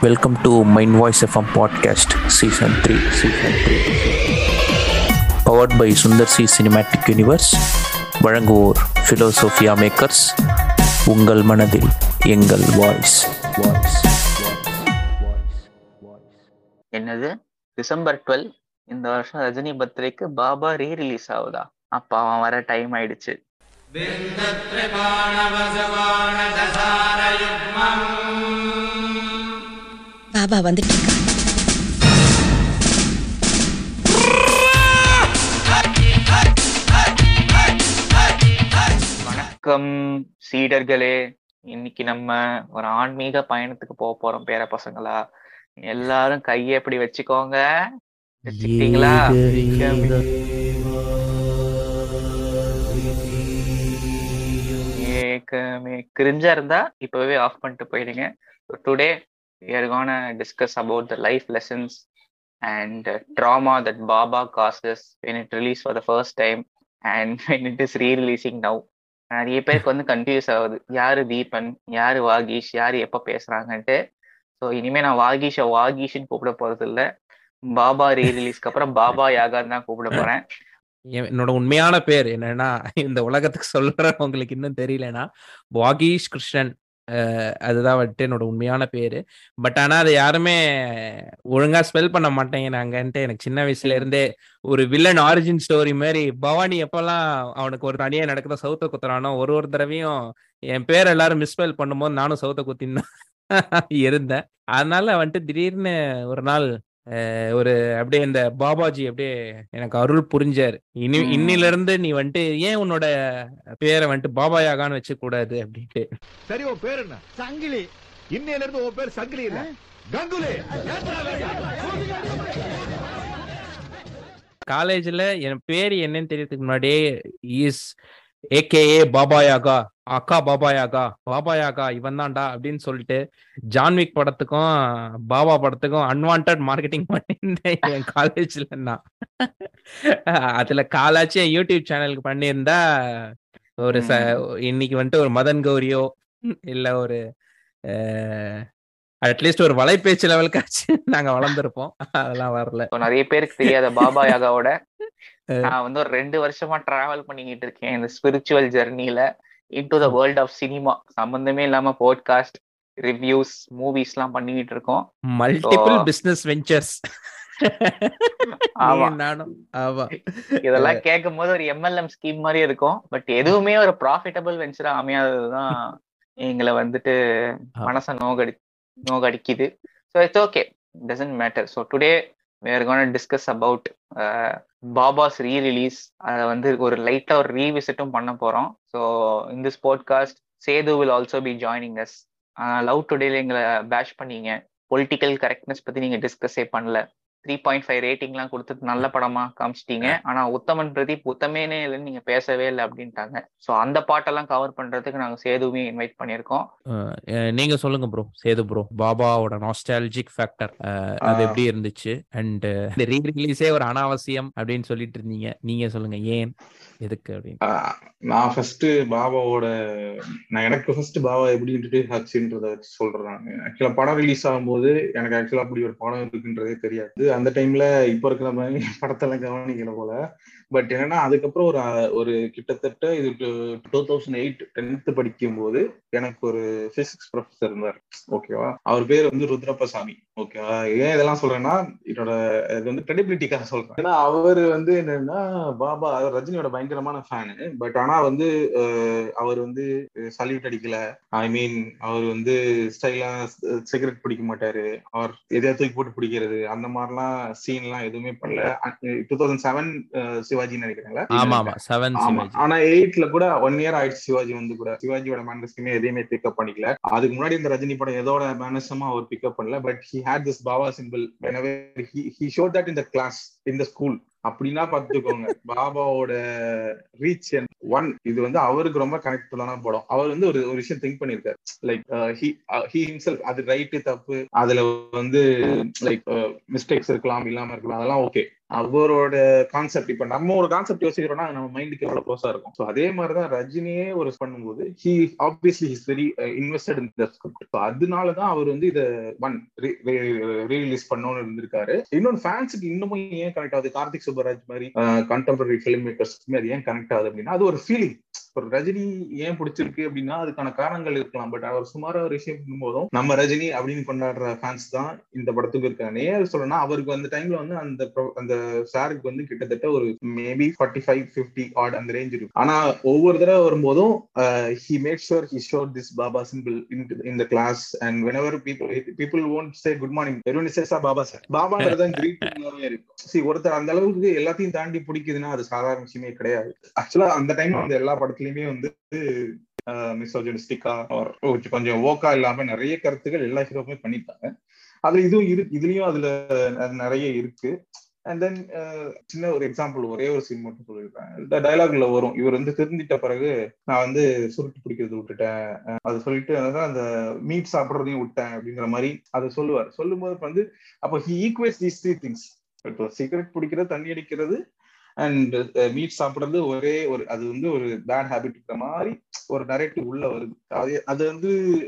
Welcome to Mind Voice FM Podcast Season 3. Season 3. Powered by Sundar C Cinematic Universe. வழங்குவோர் ஃபிலோசோஃபியா makers உங்கள் மனதில் எங்கள் voice voice என்னது December twelve இந்த வருஷம் ரஜினி பர்த்டேக்கு பாபா ரீ ரிலீஸ் ஆகுதா அப்ப அவன் வர டைம் ஆயிடுச்சு பாபா வந்துட்டு இருக்கான். வணக்கம் சீடர்களே இன்னைக்கு நம்ம ஒரு ஆன்மீக பயணத்துக்கு போக போறோம் பேர பசங்களா எல்லாரும் கையை எப்படி வச்சுக்கோங்க வச்சுக்கிட்டீங்களா ஏக்கமே கிரிஞ்சா இருந்தா இப்பவே ஆஃப் பண்ணிட்டு போயிடுங்க today we are gonna discuss about the life lessons and uh, trauma that Baba causes when it released for the first time and when it is re-releasing now. நிறைய பேருக்கு வந்து கன்ஃபியூஸ் ஆகுது யாரு தீபன் யாரு வாகீஷ் யாரு எப்ப பேசுறாங்கன்ட்டு ஸோ இனிமே நான் வாகீஷை வாகீஷ்னு கூப்பிட போறது இல்ல பாபா ரீ ரிலீஸ்க்கு அப்புறம் பாபா யாகான்னு தான் கூப்பிட போறேன் என் என்னோட உண்மையான பேர் என்னன்னா இந்த உலகத்துக்கு சொல்றவங்களுக்கு இன்னும் தெரியலனா வாகீஷ் கிருஷ்ணன் அஹ் அதுதான் வந்துட்டு என்னோட உண்மையான பேரு பட் ஆனா அதை யாருமே ஒழுங்கா ஸ்பெல் பண்ண மாட்டேங்கிறாங்கன்ட்டு எனக்கு சின்ன வயசுல இருந்தே ஒரு வில்லன் ஆரிஜின் ஸ்டோரி மாதிரி பவானி எப்பெல்லாம் அவனுக்கு ஒரு தனியா நடக்குதோ சவுத்த குத்துறானோ ஒரு ஒரு தடவையும் என் பேர் எல்லாரும் மிஸ்பெல் பண்ணும்போது நானும் சவுத்த குத்தின்னு இருந்தேன் அதனால வந்துட்டு திடீர்னு ஒரு நாள் அஹ் ஒரு அப்படியே இந்த பாபாஜி அப்படியே எனக்கு அருள் புரிஞ்சாரு இனி ம். இன்னில இருந்து நீ வந்துட்டு ஏன் உன்னோட பேரை வந்துட்டு பாபா யாகான்னு வச்சு கூடாது அப்படின்ட்டு சரி உன் பேர் என்ன சங்கிலி இன்னையில இருந்து உன் பேர் சங்கிலி இல்ல கங்குலி காலேஜ்ல என் பேர் என்னன்னு தெரியறதுக்கு முன்னாடியே இஸ் ஏகேஏ பாபா யாகா அக்கா பாபா யாகா பாபா யாகா இவன் தான்டா அப்படின்னு சொல்லிட்டு ஜான்விக் படத்துக்கும் பாபா படத்துக்கும் அன்வான்ட் மார்க்கெட்டிங் பண்ணியிருந்தேன் என் காலேஜ்ல நான் அதுல காலாச்சும் என் யூடியூப் சேனலுக்கு பண்ணியிருந்தா ஒரு ச இன்னைக்கு வந்துட்டு ஒரு மதன் கௌரியோ இல்ல ஒரு அட்லீஸ்ட் ஒரு வலைபேச்சு லெவலுக்காச்சு நாங்க வளர்ந்துருப்போம் அதெல்லாம் வரல So, நிறைய பேருக்கு தெரியாத பாபா யாகாவோட நான் வந்து ஒரு ரெண்டு வருஷமா டிராவல் பண்ணிக்கிட்டு இருக்கேன் இந்த ஸ்பிரிச்சுவல் ஜெர்னில into the world of cinema சம்பந்தமே இல்லாம போட்காஸ்ட் ரிவ்யூஸ் மூவிஸ் எல்லாம் பண்ணிக்கிட்டு இருக்கோம் மல்டிபிள் So- பிசினஸ் வெஞ்சர்ஸ் ஆமா. நானும் ஆமா இதெல்லாம் கேட்கும் போது ஒரு எம்எல்எம் ஸ்கீம் மாதிரி இருக்கும் பட் எதுவுமே ஒரு ப்ராஃபிட்டபிள் வெஞ்சரா அமையாததுதான் எங்களை வந்துட்டு ஆ. மனசை நோகடி நோகடிக்குது so it's okay doesn't matter so today we're gonna discuss about Baba's re release அதை வந்து ஒரு லைட்டா ஒரு ரீவிசிட்டும் பண்ண போறோம் ஸோ இந்த this podcast Sethu will also be joining us love டுடேல எங்களை பேஷ் பண்ணீங்க பொலிட்டிக்கல் கரெக்ட்னஸ் பத்தி நீங்க டிஸ்கஸே பண்ணல த்ரீ பாயிண்ட் ஃபைவ் ரேட்டிங்லாம் கொடுத்து நல்ல படமா காமிச்சிட்டீங்க ஆனா உத்தமன் பிரதீப் உத்தமேனே இல்லைன்னு நீங்க பேசவே இல்லை அப்படின்ட்டாங்க ஸோ அந்த பாட்டெல்லாம் கவர் பண்றதுக்கு நாங்க சேதுவே இன்வைட் பண்ணியிருக்கோம் அஹ் அஹ் நீங்க சொல்லுங்க ப்ரோ சேது ப்ரோ பாபாவோட நாஸ்டாலஜிக் ஃபேக்டர் அது ஆ. எப்படி இருந்துச்சு அண்ட் இந்த ரீ ரிலீஸே ஒரு அனாவசியம் அப்படின்னு சொல்லிட்டு இருந்தீங்க நீங்க சொல்லுங்க ஏன் எதுக்கு அப்படின்னு ஆஹ் நான் ஃபர்ஸ்ட் பாபாவோட நான் எனக்கு ஃபர்ஸ்ட் பாபா எப்படி இன்ட்ரடியூஸ் ஆச்சுன்றத வச்சு சொல்றேன் நான் ஆக்சுவலா படம் ரிலீஸ் ஆகும்போது எனக்கு ஆக்சுவலா அப்படி ஒரு படம் இருக்குன்றதே தெரியாது அந்த டைம்ல இப்ப இருக்கிற மாதிரி படத்தெல்லாம் கவனிக்கல போல பட் என்னன்னா அதுக்கப்புறம் ஒரு ஆஹ், ஒரு கிட்டத்தட்ட இது டூ தௌசண்ட் எயிட் டென்த் படிக்கும் போது எனக்கு ஒரு பிசிக்ஸ் ப்ரொஃபசர் இருந்தார் ஓகேவா அவர் பேர் வந்து ருத்ரப்பசாமி ஓகேவா ஏன் இதெல்லாம் சொல்றேன்னா என்னோட இது வந்து கிரெடிபிலிட்டிக்காக சொல்றேன் ஏன்னா அவர் வந்து என்னன்னா பாபா அவர் ரஜினியோட பயங்கரமான ஃபேனு பட் ஆனா வந்து அஹ், அவர் வந்து சல்யூட் அடிக்கல ஐ மீன் அவர் வந்து ஸ்டைலா சிகரெட் பிடிக்க மாட்டாரு அவர் எதையா தூக்கி போட்டு பிடிக்கிறது அந்த மாதிரிலாம் சீன்லாம் எதுவுமே பண்ணல டூ தௌசண்ட் செவன் சிவாஜின்னு நினைக்கிறேன்ல ஆமா ஆமா செவன் ஆமா ஆனா எயிட்ல கூட ஒன் இயர் ஆயிடுச்சு சிவாஜி வந்து கூட சிவாஜியோட மேனரிசமே எதையுமே பிக்கப் பண்ணிக்கல அதுக்கு முன்னாடி இந்த ரஜினி படம் எதோட மேனரிசமா அவர் பிக்கப் பண்ணல but he had this Baba simple he showed that in the class in the school அப்படின்னா பாத்துக்கோங்க பாபாவோட ரீச் ஒன் இது வந்து அவருக்கு ரொம்ப கனெக்டபுளான படம் அவர் வந்து ஒரு ஒரு விஷயம் திங்க் பண்ணிருக்காரு லைக் ஹி ஹிம்செல்ஃப் அது ரைட்டு தப்பு அதுல வந்து லைக் மிஸ்டேக்ஸ் இருக்கலாம் இல்லாம இருக்கலாம் அதெல்லாம் ஓகே அவரோட கான்செப்ட் இப்ப நம்ம ஒரு கான்செப்ட் யோசிக்கிறோம்னா அது நம்ம மைண்டுக்கு எவ்வளவு க்ளோஸா இருக்கும் ஸோ அதே மாதிரிதான் ரஜினியே ஒரு பண்ணும்போது he obviously he's very invested in the script அதனாலதான் அவர் வந்து இதை ஒன் ரீரிலீஸ் பண்ணணும்னு இருந்திருக்காரு இன்னொன்று ஃபேன்ஸுக்கு இன்னமும் ஏன் கனெக்ட் ஆகுது கார்த்திக் சுப்பராஜ் மாதிரி கண்டெம்பரரி ஃபிலிம் மேக்கர்ஸ்க்குமே அது ஏன் கனெக்ட் ஆகுது அப்படின்னா அது ஒரு ஃபீலிங் ஒரு ரஜினி ஏன் பிடிச்சிருக்கு அப்படின்னா அதுக்கான காரணங்கள் இருக்கலாம் பட் அவர் சுமாரா ஒரு விஷயம் பண்ணும்போதும் நம்ம ரஜினி அப்படின்னு கொண்டாடுற ஃபேன்ஸ் தான் இந்த படத்துக்கு இருக்காங்க ஏன் சொல்லணும்னா அவருக்கு அந்த டைம்ல வந்து அந்த அந்த சாருக்கு வந்து கிட்டத்தட்ட ஒரு maybe forty five fifty odd அந்த ரேஞ்ச் இருக்கும் ஆனா ஒவ்வொரு தடவை வரும்போதும் he make sure he shows this Baba simple in the class and whenever people people won't say good morning வெறும் சேசா பாபா சார் பாபான்றதான் கிரீட்டிங்காவே இருக்கும் சி ஒருத்தர் அந்த அளவுக்கு எல்லாத்தையும் தாண்டி பிடிக்குதுன்னா அது சாதாரண விஷயமே கிடையாது ஆக்சுவலா அந்த டைம் வந்து எல்லா படத்துலயுமே வந்து மிசோஜனிஸ்டிக்கா கொஞ்சம் ஓக்கா இல்லாம நிறைய கருத்துக்கள் எல்லா ஹீரோவுமே பண்ணிட்டாங்க அதுல இதுவும் இரு இதுலயும் அதுல நிறைய இருக்கு அண்ட் தென் சின்ன ஒரு எக்ஸாம்பிள் ஒரே ஒரு சீன் மட்டும் சொல்லியிருக்கேன் இந்த டைலாக்ல வரும் இவர் வந்து திருந்திட்ட பிறகு நான் வந்து சுருட்டு பிடிக்கிறது விட்டுட்டேன் அது சொல்லிட்டு அந்த மீட் சாப்பிட்றதையும் விட்டேன் அப்படிங்கிற மாதிரி அதை சொல்லுவார் சொல்லும் போது வந்து அப்போ he equates these three things இப்போ சிகரெட் பிடிக்கிறது தண்ணி அடிக்கிறது அண்ட் மீட் சாப்பிடுறது ஒரே ஒரு அது வந்து ஒரு பேட் ஹேபிட் இருக்கிற மாதிரி ஒரு நரேட்டிவ் உள்ள வருது அது அது வந்து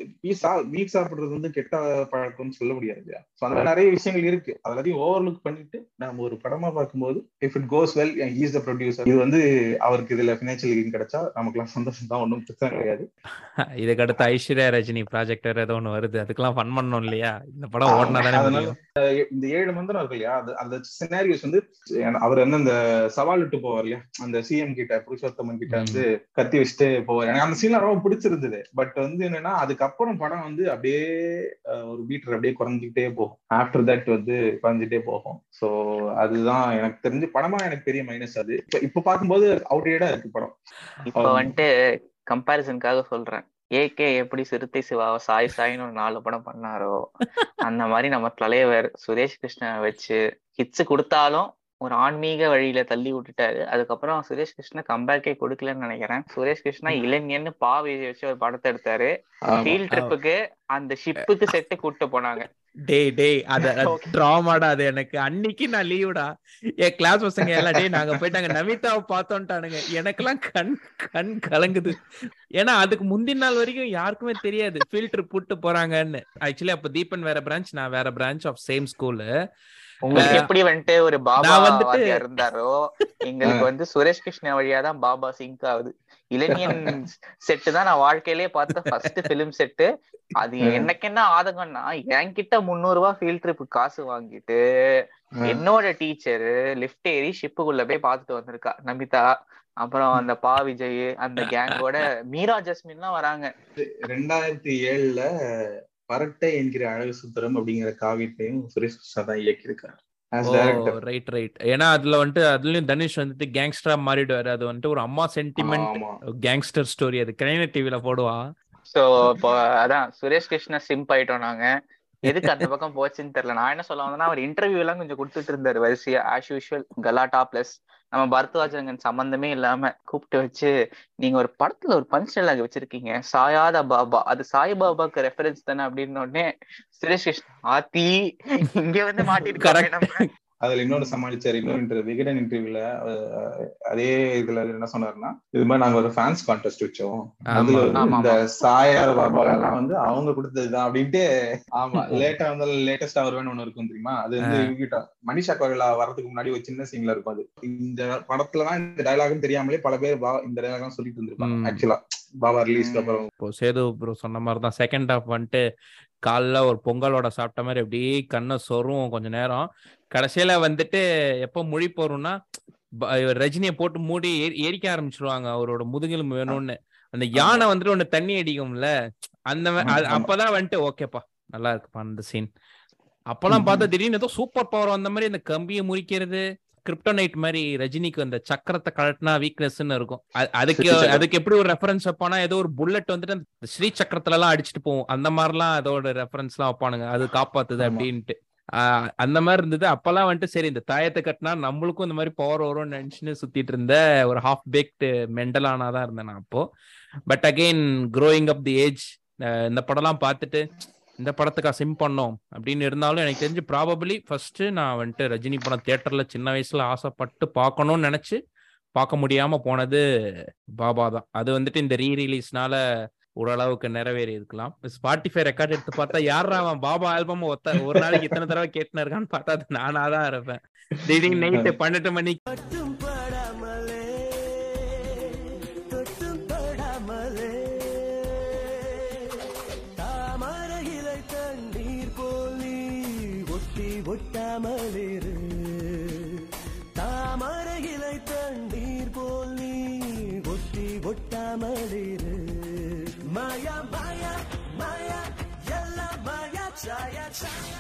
மீட் சாப்பிடுறது வந்து கெட்ட பழக்கம்னு சொல்ல முடியாது இல்லையா ஸோ அந்த நிறைய விஷயங்கள் இருக்கு அதெல்லாத்தையும் ஓவர் லுக் பண்ணிட்டு நம்ம ஒரு படமா பார்க்கும்போது if it goes well is the producer இது வந்து அவருக்கு இதுல பினான்சியல் கெயின் கிடைச்சா நமக்குலாம் சந்தோஷம் தான் ஒன்றும் பிரச்சனை கிடையாது இதுக்கு அடுத்து ஐஸ்வர்யா ரஜினி ப்ராஜெக்ட் ஏதோ ஒன்று வருது அதுக்கெல்லாம் ஃபன் பண்ணணும் இல்லையா இந்த படம் ஓடினா தானே இந்த ஏழு மந்திரம் இருக்கு இல்லையா அது அந்த சினாரியோஸ் வந்து அவர் வந்து அந்த சவால் விட்டு போவார் இல்லையா அந்த சிஎம் கிட்ட புருஷோத்தமன் கிட்ட வந்து கத்தி வச்சுட்டு போவார் எனக்கு அந்த சீன்ல ரொம்ப பிடிச்சிருந்தது பட் வந்து என்னன்னா அதுக்கப்புறம் படம் வந்து அப்படியே ஒரு மீட்டர் அப்படியே குறைஞ்சிக்கிட்டே போகும் ஆஃப்டர் தட் வந்து குறைஞ்சிட்டே போகும் சோ அதுதான் எனக்கு தெரிஞ்சு படமா எனக்கு பெரிய மைனஸ் அது இப்ப இப்ப பார்க்கும்போது அவுட்டேடா இருக்கு படம் இப்ப வந்துட்டு கம்பாரிசனுக்காக சொல்றேன் ஏகே எப்படி சிறுத்தை சிவாவை சாய் சாயின்னு ஒரு நாலு படம் பண்ணாரோ அந்த மாதிரி நம்ம தலைவர் சுரேஷ் கிருஷ்ணனை வச்சு ஹிட்ஸ் கொடுத்தாலும் ஒரு ஆன்மீக வழியில தள்ளி விட்டுட்டாரு அதுக்கப்புறம் சுரேஷ் கிருஷ்ணா கம்பேக்கே கொடுக்கலன்னு நினைக்கிறேன் சுரேஷ் கிருஷ்ணா இளைஞன்னு பாவி வச்சு ஒரு படத்தை எடுத்தாரு ஃபீல்ட் ட்ரிப்புக்கு அந்த ஷிப்புக்கு செட்டு கூட்டு போனாங்க டேய் டேய் அத ட்ராமாடா அது எனக்கு அன்னைக்கு நான் லீவுடா என் கிளாஸ் பசங்க எல்லாம் டேய் நாங்க போயிட்டாங்க நமிதாவை பார்த்தோன்ட்டானுங்க எனக்கெல்லாம் கண் கண் கலங்குது ஏன்னா அதுக்கு முந்தின நாள் வரைக்கும் யாருக்குமே தெரியாது ஃபில்டர் போட்டு போறாங்கன்னு ஆக்சுவலி அப்ப தீபன் வேற பிரான்ச் நான் வேற பிரான்ச் ஆஃப் சேம் ஸ்கூலு உங்களுக்கு எப்படி வந்துட்டு ஒரு பாபா வாத்தியா இருந்தாரோ எங்களுக்கு வந்து சுரேஷ் கிருஷ்ணா வழியா தான் பாபா சிங்க் ஆகுது இளைஞன் செட்டு தான் நான் வாழ்க்கையிலேயே பார்த்த ஃபர்ஸ்ட் பிலிம் செட்டு அது எனக்கு என்ன ஆதங்கம்னா என்கிட்ட முந்நூறு ரூபாய் ஃபீல்ட் ட்ரிப் காசு வாங்கிட்டு என்னோட டீச்சரு லிஃப்ட் ஏறி ஷிப்புக்குள்ள போய் பார்த்துட்டு வந்திருக்கா நமிதா அப்புறம் அந்த பா விஜய் அந்த கேங்கோட மீரா ஜஸ்மின்லாம் வராங்க ரெண்டாயிரத்தி ஏழுல பரட்டை என்கிற அழகு சுந்தரம் அப்படிங்கிற காவியத்தையும் சுரேஷ் கிருஷ்ணா தான் இயக்கியிருக்காரு ரைட் ரைட் ஏன்னா அதுல வந்துட்டு அதுலயும் தனுஷ் வந்துட்டு கேங்ஸ்டரா மாறிடுவாரு அது வந்துட்டு ஒரு அம்மா சென்டிமெண்ட் கேங்ஸ்டர் ஸ்டோரி அது கலைஞர் டிவில போடுவான் சோ இப்போ அதான் சுரேஷ் கிருஷ்ணா சிம்ப் ஆயிட்டோம் நாங்க எதுக்கு அந்த பக்கம் போச்சுன்னு தெரியல நான் என்ன சொல்ல வந்தேன்னா அவர் இன்டர்வியூ எல்லாம் கொஞ்சம் கொடுத்துட்டு இருந்தாரு வரிசையா ஆஸ் யூஷுவல் கலாட்டா பிளஸ் நம்ம பரத்வாஜரங்கன் சம்பந்தமே இல்லாம கூப்பிட்டு வச்சு நீங்க ஒரு படத்துல ஒரு பஞ்ச் டைலாக் வச்சிருக்கீங்க சாயாத பாபா அது சாய் பாபாக்கு ரெஃபரன்ஸ் தானே அப்படின்னு உடனே சுரேஷ் கிருஷ்ணா ஆத்தி இங்க வந்து மாட்டிட்டு நம்ம அதுல இன்னொரு சமாளிச்சாரு இன்னொரு இன்டர்வியூ விகடன் இன்டர்வியூல அதே இதுல என்ன சொன்னாருன்னா இது மாதிரி நாங்க ஒரு ஃபேன்ஸ் கான்டெஸ்ட் வச்சோம் அதுல இந்த சாயார் பாபா எல்லாம் வந்து அவங்க கொடுத்ததுதான் அப்படின்ட்டு ஆமா லேட்டா வந்து லேட்டஸ்டா வருவேன்னு ஒண்ணு இருக்கும் தெரியுமா அது வந்து இவங்கிட்ட மனிஷா கோவிலா வர்றதுக்கு முன்னாடி ஒரு சின்ன சீன்ல இருக்கும் அது இந்த படத்துலதான் இந்த டைலாக்னு தெரியாமலே பல பேர் இந்த டைலாக் சொல்லிட்டு இருந்திருப்பாங்க ஆக்சுவலா பாபா ரிலீஸ்க்கு அப்புறம் இப்போ சேது ப்ரோ சொன்ன மாதிரி தான் செகண்ட் ஹாஃப் வந்துட்டு காலைல ஒரு பொங்கலோட சாப்பிட்ட மாதிரி அப்படியே கண்ணை சொரும் கொஞ்ச நேரம் கடைசியில வந்துட்டு எப்போ முழி போறோம்னா ரஜினியை போட்டு மூடி எரிக்க ஆரம்பிச்சிருவாங்க அவரோட முதுகெலும்பு வேணும்னு அந்த யானை வந்துட்டு ஒண்ணு தண்ணி அடிக்கும்ல அந்த அப்பதான் வந்துட்டு ஓகேப்பா நல்லா இருக்குப்பா அந்த சீன் அப்பெல்லாம் பார்த்தா திடீர்னு ஏதோ சூப்பர் பவர் வந்த மாதிரி அந்த கம்பியை முறிக்கிறது கிரிப்டோனைட் மாதிரி ரஜினிக்கு அந்த சக்கரத்தை கழட்டினா வீக்னஸ்ன்னு இருக்கும் அதுக்கு அதுக்கு எப்படி ஒரு ரெஃபரன்ஸ் வைப்பானா ஏதோ ஒரு புல்லட் வந்துட்டு அந்த ஸ்ரீ சக்கரத்துல எல்லாம் அடிச்சுட்டு போவோம் அந்த மாதிரிலாம் அதோட ரெஃபரன்ஸ் எல்லாம் வைப்பானுங்க அது காப்பாத்துது அப்படின்ட்டு அந்த மாதிரி இருந்தது அப்பெல்லாம் வந்துட்டு சரி இந்த தாயத்தை கட்டினா நம்மளுக்கும் இந்த மாதிரி பவர் வரும்னு நினைச்சுன்னு சுத்திட்டு இருந்த ஒரு ஹாஃப் பேக்டு மெண்டலானா தான் இருந்தேன் நான் அப்போ but again growing up the age இந்த படம்லாம் பார்த்துட்டு இந்த படத்துக்கா சிம் பண்ணோம் அப்படின்னு இருந்தாலும் எனக்கு தெரிஞ்சு ப்ராபபிளி ஃபர்ஸ்ட் நான் வந்துட்டு ரஜினி படம் தியேட்டர்ல சின்ன வயசுல ஆசைப்பட்டு பார்க்கணும்னு நினைச்சு பார்க்க முடியாம போனது பாபா தான் அது வந்துட்டு இந்த ரீ ரிலீஸ்னால ஓரளவுக்கு நிறைவேறி இருக்கலாம் ஸ்பாட்டிஃபை ரெக்கார்ட் எடுத்து பார்த்தா யாரா அவன் பாபா ஆல்பம் ஒத்த ஒரு நாளைக்கு இத்தனை தடவை கேட்டுன்னு இருக்கான்னு பார்த்தா அது நானா தான் இருப்பேன் திடீர்னு நைட்டு பன்னெண்டு மணிக்கு தொட்டும் படாமலே தொட்டும் படாமலே தாமரையிலை தண்ணீர் போல் நீ ஒட்டி ஒட்டாமலிரு தாமரையிலை தண்ணீர் போல் நீ ஒட்டி ஒட்டாமலிரு மாயா மாயா மாயா எல்லாம் மாயா சாயா சாயா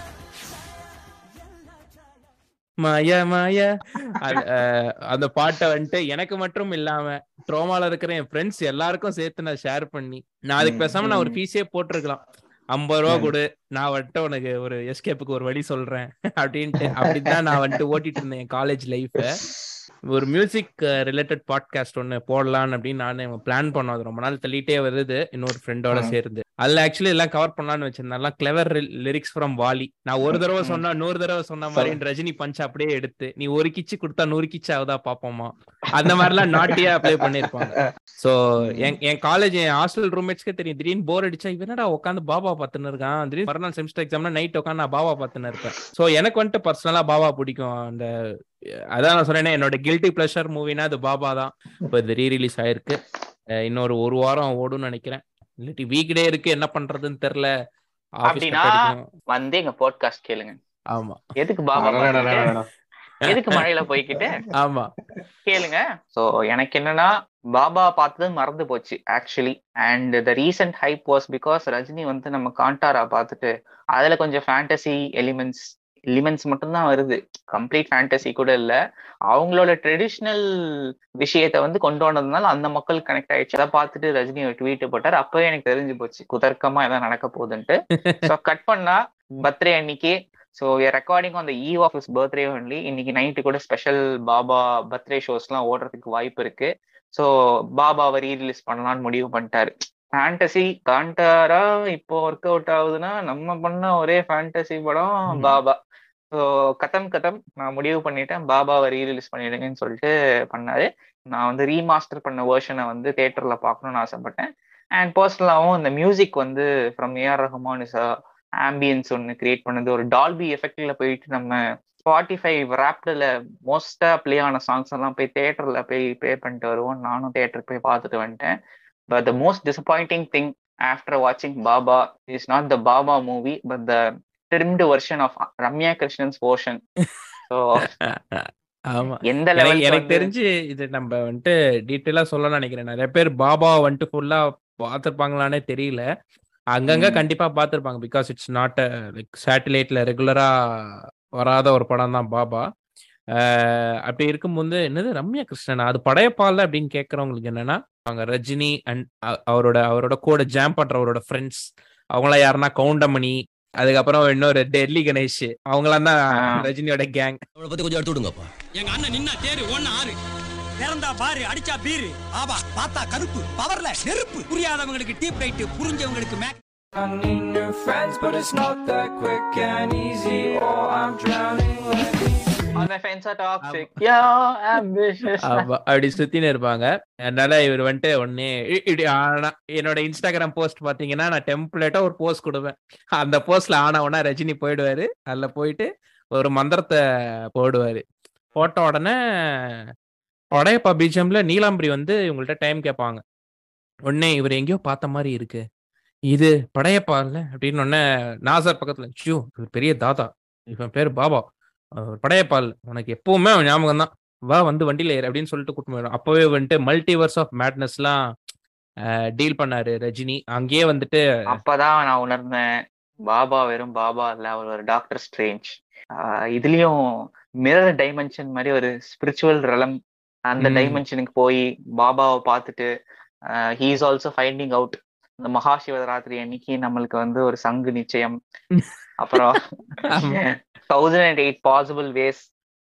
மாய மாய அது, அஹ், அந்த பாட்டை வந்துட்டு எனக்கு மட்டும் இல்லாம ட்ரோமால இருக்கிற என் ஃப்ரெண்ட்ஸ் எல்லாருக்கும் சேர்த்து நான் ஷேர் பண்ணி நான் அதுக்கு ம், பேசாம நான் ஒரு ம். பீஸே போட்டிருக்கலாம் ஐம்பது ரூபா ம். கொடு நான் வந்துட்டு உனக்கு ஒரு எஸ்கேப்புக்கு ஒரு வழி சொல்றேன் அப்படின்ட்டு அப்படிதான் நான் வந்துட்டு ஓட்டிட்டு இருந்தேன் என் காலேஜ் லைஃப ஒரு மியூசிக் ரிலேட்டட் பாட்காஸ்ட் ஒன்னு போடலான்னு அப்படின்னு நான் பிளான் பண்ணோம் அது ரொம்ப நாள் தள்ளிட்டே வருது இன்னொரு ஃப்ரெண்டோட ஆ. சேர்ந்து அதுல ஆக்சுவலி எல்லாம் கவர் பண்ணலாம்னு வச்சிருந்தேன் எல்லாம் கிளவர் லிரிக்ஸ் ஃப்ரம் வாலி நான் ஒரு தடவை ம். சொன்னா நூறு தடவை சொன்ன மாதிரி ரஜினி பஞ்ச் அப்படியே எடுத்து நீ ஒரு கிச்சு கொடுத்தா நூறு கிச்சு ஆகுதா பாப்போமா அந்த மாதிரிலாம் நாட்டியா அப்ளை பண்ணிருப்பாங்க சோ என் என் காலேஜ் என் ஹாஸ்டல் ரூம்மேட்ஸ்க்கே தெரியும் திடீர்னு போர் அடிச்சா இவன் என்னடா உட்காந்து பாபா பார்த்துன்னு இருக்கான் திடீர்னு மறுநாள் செமிஸ்டர் எக்ஸாம்னா நைட் உட்காந்து நான் பாபா பார்த்துன்னு இருப்பேன் சோ எனக்கு வந்துட்டு பர்சனலா பாபா பிடிக்கும் அந்த அதான் நான் சொன்னேனே என்னோட கில்ட்டி பிளஷர் மூவினா அது பாபா தான் இப்போ இது ரீ ரிலீஸ் ஆயிருக்கு அஹ் இன்னொரு ஒரு வாரம் ஓடும்னு நினைக்கிறேன் இல்லாட்டி வீக் டே இருக்கு என்ன பண்றதுன்னு தெரியல ஆபீஸ் அப்படின்னா வந்து எங்க பாட்காஸ்ட் கேளுங்க ஆமா எதுக்கு பாபா பார்த்துக்கிட்டு? எதுக்கு மழையில போய்கிட்டு ஆமா கேளுங்க சோ எனக்கு என்னன்னா பாபா பார்த்தது மறந்து போச்சு actually and the recent hype was because Rajini வந்து நம்ம காண்டாரா பார்த்துட்டு அதுல கொஞ்சம் ஃபேண்டசி எலிமெண்ட்ஸ் எலிமெண்ட்ஸ் மட்டும்தான் வருது கம்ப்ளீட் ஃபேண்டசி கூட இல்ல அவங்களோட ட்ரெடிஷ்னல் விஷயத்த வந்து கொண்டு வந்ததுனால அந்த மக்கள் கனெக்ட் ஆயிடுச்சு அதை பார்த்துட்டு ரஜினி ஒரு ட்வீட் போட்டார் அப்பவே எனக்கு தெரிஞ்சு போச்சு குதர்க்கமா எதாவது நடக்க போகுதுன்ட்டு ஸோ கட் பண்ணா பர்த்டே அன்னைக்கு so recording on the eve of his birthday only இன்னைக்கு நைட்டு கூட ஸ்பெஷல் பாபா பர்த்டே ஷோஸ்லாம் ஓடுறதுக்கு வாய்ப்பு இருக்கு ஸோ பாபாவை ரீரிலீஸ் பண்ணலாம்னு முடிவு பண்ணிட்டாரு ஃபேண்டசி காண்டாரா இப்போ ஒர்க் அவுட் ஆகுதுன்னா நம்ம பண்ண ஒரே ஃபேண்டசி படம் ம். பாபா ஸோ கதம் கதம் நான் முடிவு பண்ணிட்டேன் பாபாவை ரீரிலீஸ் பண்ணிடுங்கன்னு சொல்லிட்டு பண்ணாரு நான் வந்து ரீமாஸ்டர் பண்ண வேர்ஷனை வந்து தேட்டர்ல பார்க்கணும்னு ஆசைப்பட்டேன் அண்ட் பர்சனலாகவும் இந்த மியூசிக் வந்து from AR Rahman is ambience ஒன்று கிரியேட் பண்ணது ஒரு டால்பி எஃபெக்ட்ல போயிட்டு நம்ம ஸ்பாட்டிஃபை ரேப்டில் மோஸ்டா ப்ளே ஆன சாங்ஸ் எல்லாம் போய் தேட்டர்ல போய் ப்ளே பண்ணிட்டு வருவோம் நானும் தேட்டருக்கு போய் பார்த்துட்டு வந்துட்டேன் but the most disappointing thing after வாட்சிங் Baba is not the Baba movie but the trimmed version of Ramya Krishnan's portion so ஆமா எந்த எனக்கு லெவல் எனக்கு தெரிஞ்சு இது நம்ம வந்துட்டு டீட்டெயிலா சொல்லணும்னு நினைக்கிறேன் நிறைய பேர் பாபா வந்துட்டு ஃபுல்லா பார்த்துருப்பாங்களானே தெரியல அங்கங்க ம். கண்டிப்பா பார்த்துருப்பாங்க பிகாஸ் இட்ஸ் நாட் லைக் சேட்டலைட்ல ரெகுலரா வராத ஒரு படம் தான் பாபா அஹ் அப்படி இருக்கும்போது என்னது ரம்யா கிருஷ்ணன் அது படையப்பால அப்படின்னு கேட்கறவங்களுக்கு என்னன்னா அவங்க ரஜினி அண்ட் அவரோட அவரோட கூட ஜாம் பண்றவரோட ஃப்ரெண்ட்ஸ் அவங்களாம் யாருன்னா கவுண்டமணி அதுக்கப்புறம் இன்னொரு டெல்லி கணேஷ் அவங்களாம் தான் ஆ. ரஜினியோட கேங் அவளை பத்தி கொஞ்சம் எடுத்து விடுங்கப்பா எங்க அண்ணன் நின்னா தேரு ஒன்னு ஆறு பிறந்தா பாரு அடிச்சா பீரு ஆபா பார்த்தா கருப்பு பவர்ல நெருப்பு புரியாதவங்களுக்கு டீப் ரைட் புரிஞ்சவங்களுக்கு மேக் அந்த ஃபேன்ஸா டாக்ஸிக் யா ஆம்பிஷியஸ் ஆமா, அப்படி சுத்தின்னு இருப்பாங்க அதனால இவர் வந்துட்டு உடனே இ- இப்படி ஆனா என்னோட இன்ஸ்டாகிராம் போஸ்ட் பாத்தீங்கன்னா நான் டெம்ப்ளேட்டா ஒரு போஸ்ட் கொடுப்பேன் அந்த போஸ்ட்ல ஆனா உடனே ரஜினி போயிடுவாரு அதுல போயிட்டு ஒரு மந்திரத்தை போடுவாரு போட்ட உடனே படையப்பா பீஜம்ல நீலாம்பரி வந்து இவங்கள்ட்ட டைம் கேட்பாங்க உடனே இவர் எங்கேயோ பார்த்த மாதிரி இருக்கு இது படையப்பா இல்ல அப்படின்னு உடனே நாசர் பக்கத்துல ஷூ இவர் பெரிய தாதா இவன் பேர் பாபா அவர் படையப்பா இல்ல உனக்கு எப்பவுமே அவன் ஞாபகம் தான் வா வந்து வண்டியில ஏறு அப்படின்னு சொல்லிட்டு கூட்டு போயிடும் அப்பவே வந்துட்டு மல்டிவர்ஸ் ஆஃப் மேட்னஸ்லாம் டீல் பண்ணாரு ரஜினி அங்கேயே வந்துட்டு அப்பதான் நான் உணர்ந்தேன் பாபா வெறும் பாபா இல்ல அவர் ஒரு டாக்டர் ஸ்ட்ரேஞ்ச் இதுலயும் மிரர் டைமென்ஷன் மாதிரி ஒரு ஸ்பிரிச்சுவல் ரலம் அந்த ம். டைமென்ஷனுக்கு போய் பாபாவை பார்த்துட்டு he is also finding out இந்த மகா சிவராத்திரி அன்னைக்கு நம்மளுக்கு வந்து ஒரு சங்கு நிச்சயம் அப்புறம் ஆமா. Thousand and eight possible ways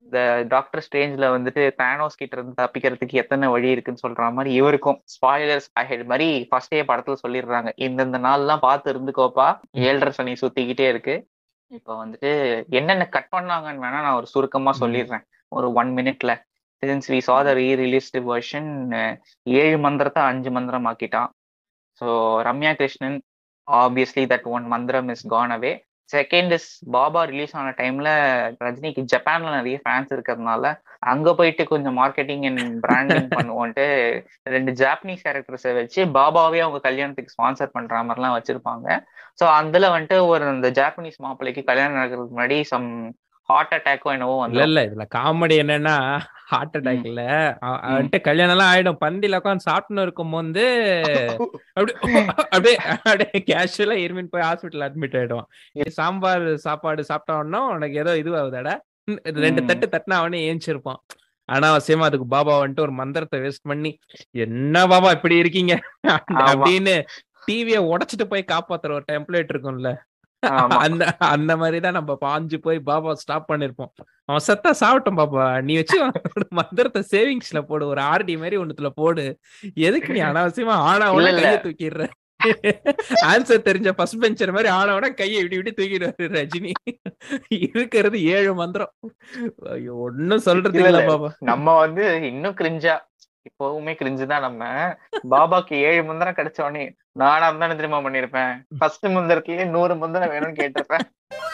இந்த டாக்டர் ஸ்ட்ரேஞ்ச்ல வந்துட்டு தானோஸ் கிட்ட இருந்து தப்பிக்கிறதுக்கு எத்தனை வழி இருக்குன்னு சொல்ற மாதிரி இவருக்கும் ஸ்பாயிலர்ஸ் அஹெட் மாதிரி ஃபர்ஸ்டே படத்துல சொல்லிடுறாங்க இந்தந்த நாள்லாம் பார்த்து இருந்துக்கோப்பா ஏழரை சனி சுத்திக்கிட்டே இருக்கு இப்போ வந்துட்டு என்னென்ன கட் பண்ணாங்கன்னு வேணா நான் ஒரு சுருக்கமா சொல்லிடுறேன் ஒரு ஒன் மினிட்ல since we saw the re-released version ஏழு மந்திரத்தை அஞ்சு மந்திரம் ஆக்கிட்டான் so Ramya Krishnan obviously that one மந்திரம் is gone away second is Baba release ஆன டைம்ல ரஜினிக்கு ஜப்பான்ல நிறைய ஃபேன்ஸ் இருக்கிறதுனால அங்க போயிட்டு கொஞ்சம் மார்க்கெட்டிங் அண்ட் பிராண்டிங் பண்ணுவோன்ட்டு ரெண்டு ஜாப்பனீஸ் கேரக்டர்ஸை வச்சு பாபாவே அவங்க கல்யாணத்துக்கு ஸ்பான்சர் பண்ற மாதிரிலாம் வச்சிருப்பாங்க ஸோ அதுல வந்துட்டு ஒரு இந்த ஜாப்பனீஸ் மாப்பிள்ளைக்கு கல்யாணம் நடக்கிறதுக்கு முன்னாடி சம் ஹார்ட் அட்டாக்கோ என்னவோ இல்ல வந்து இல்ல இதுல காமெடி என்னன்னா ஹார்ட் அட்டாக்ல வந்துட்டு கல்யாணம் எல்லாம் ஆயிடும் பந்தில உட்காந்து சாப்பிட்டுன்னு இருக்கும் போது அப்படியே அப்படியே அப்படியே கேஷுவலா இருமின் போய் ஹாஸ்பிட்டல் அட்மிட் ஆயிடுவான் இது சாம்பார் சாப்பாடு சாப்பிட்டோம்னா உனக்கு ஏதோ இது ஆகுதாடா ரெண்டு ம். தட்டு தட்டுனா அவனே ஏஞ்சிருப்பான் ஆனா அவசியமா அதுக்கு பாபா வந்துட்டு ஒரு மந்திரத்தை வேஸ்ட் பண்ணி என்ன பாபா இப்படி இருக்கீங்க ஆமா. அப்படின்னு டிவிய உடைச்சிட்டு போய் காப்பாத்துற ஒரு டெம்ப்ளேட் இருக்கும்ல ஆமா. அந்த அந்த மாதிரி தான் நம்ம பாஞ்சு போய் பாபா ஸ்டாப் பண்ணிருப்போம் அவன் செத்தா சாப்பிட்டோம் பாப்பா நீ வச்சு ஒரு மந்திரத்தை சேவிங்ஸ்ல போடு ஒரு ஆர்டி மாதிரி ஒண்ணுத்துல போடு எதுக்கு நீ அனாவசியமா ஆனாவோட இல்ல, இல்ல. கையை தூக்கிடுற ஆன்சர் தெரிஞ்ச ஃபர்ஸ்ட் பெஞ்சர் மாதிரி ஆனாவோட கையை இப்படி இப்படி தூக்கிடுவாரு ரஜினி இருக்கிறது ஏழு மந்திரம் ஐயோ ஒன்னும் சொல்றது இல்ல, இல்ல இல்ல. பாபா நம்ம வந்து இன்னும் கிரிஞ்சா இப்போவுமே கிரிஞ்சு தான் நம்ம பாபாக்கு ஏழு முந்திரம் கிடைச்ச உடனே நானா இருந்தானே திரும்ப பண்ணிருப்பேன் ஃபர்ஸ்ட் முந்திரத்திலேயே நூறு முந்திரம் வேணும்னு கேட்டிருப்பேன்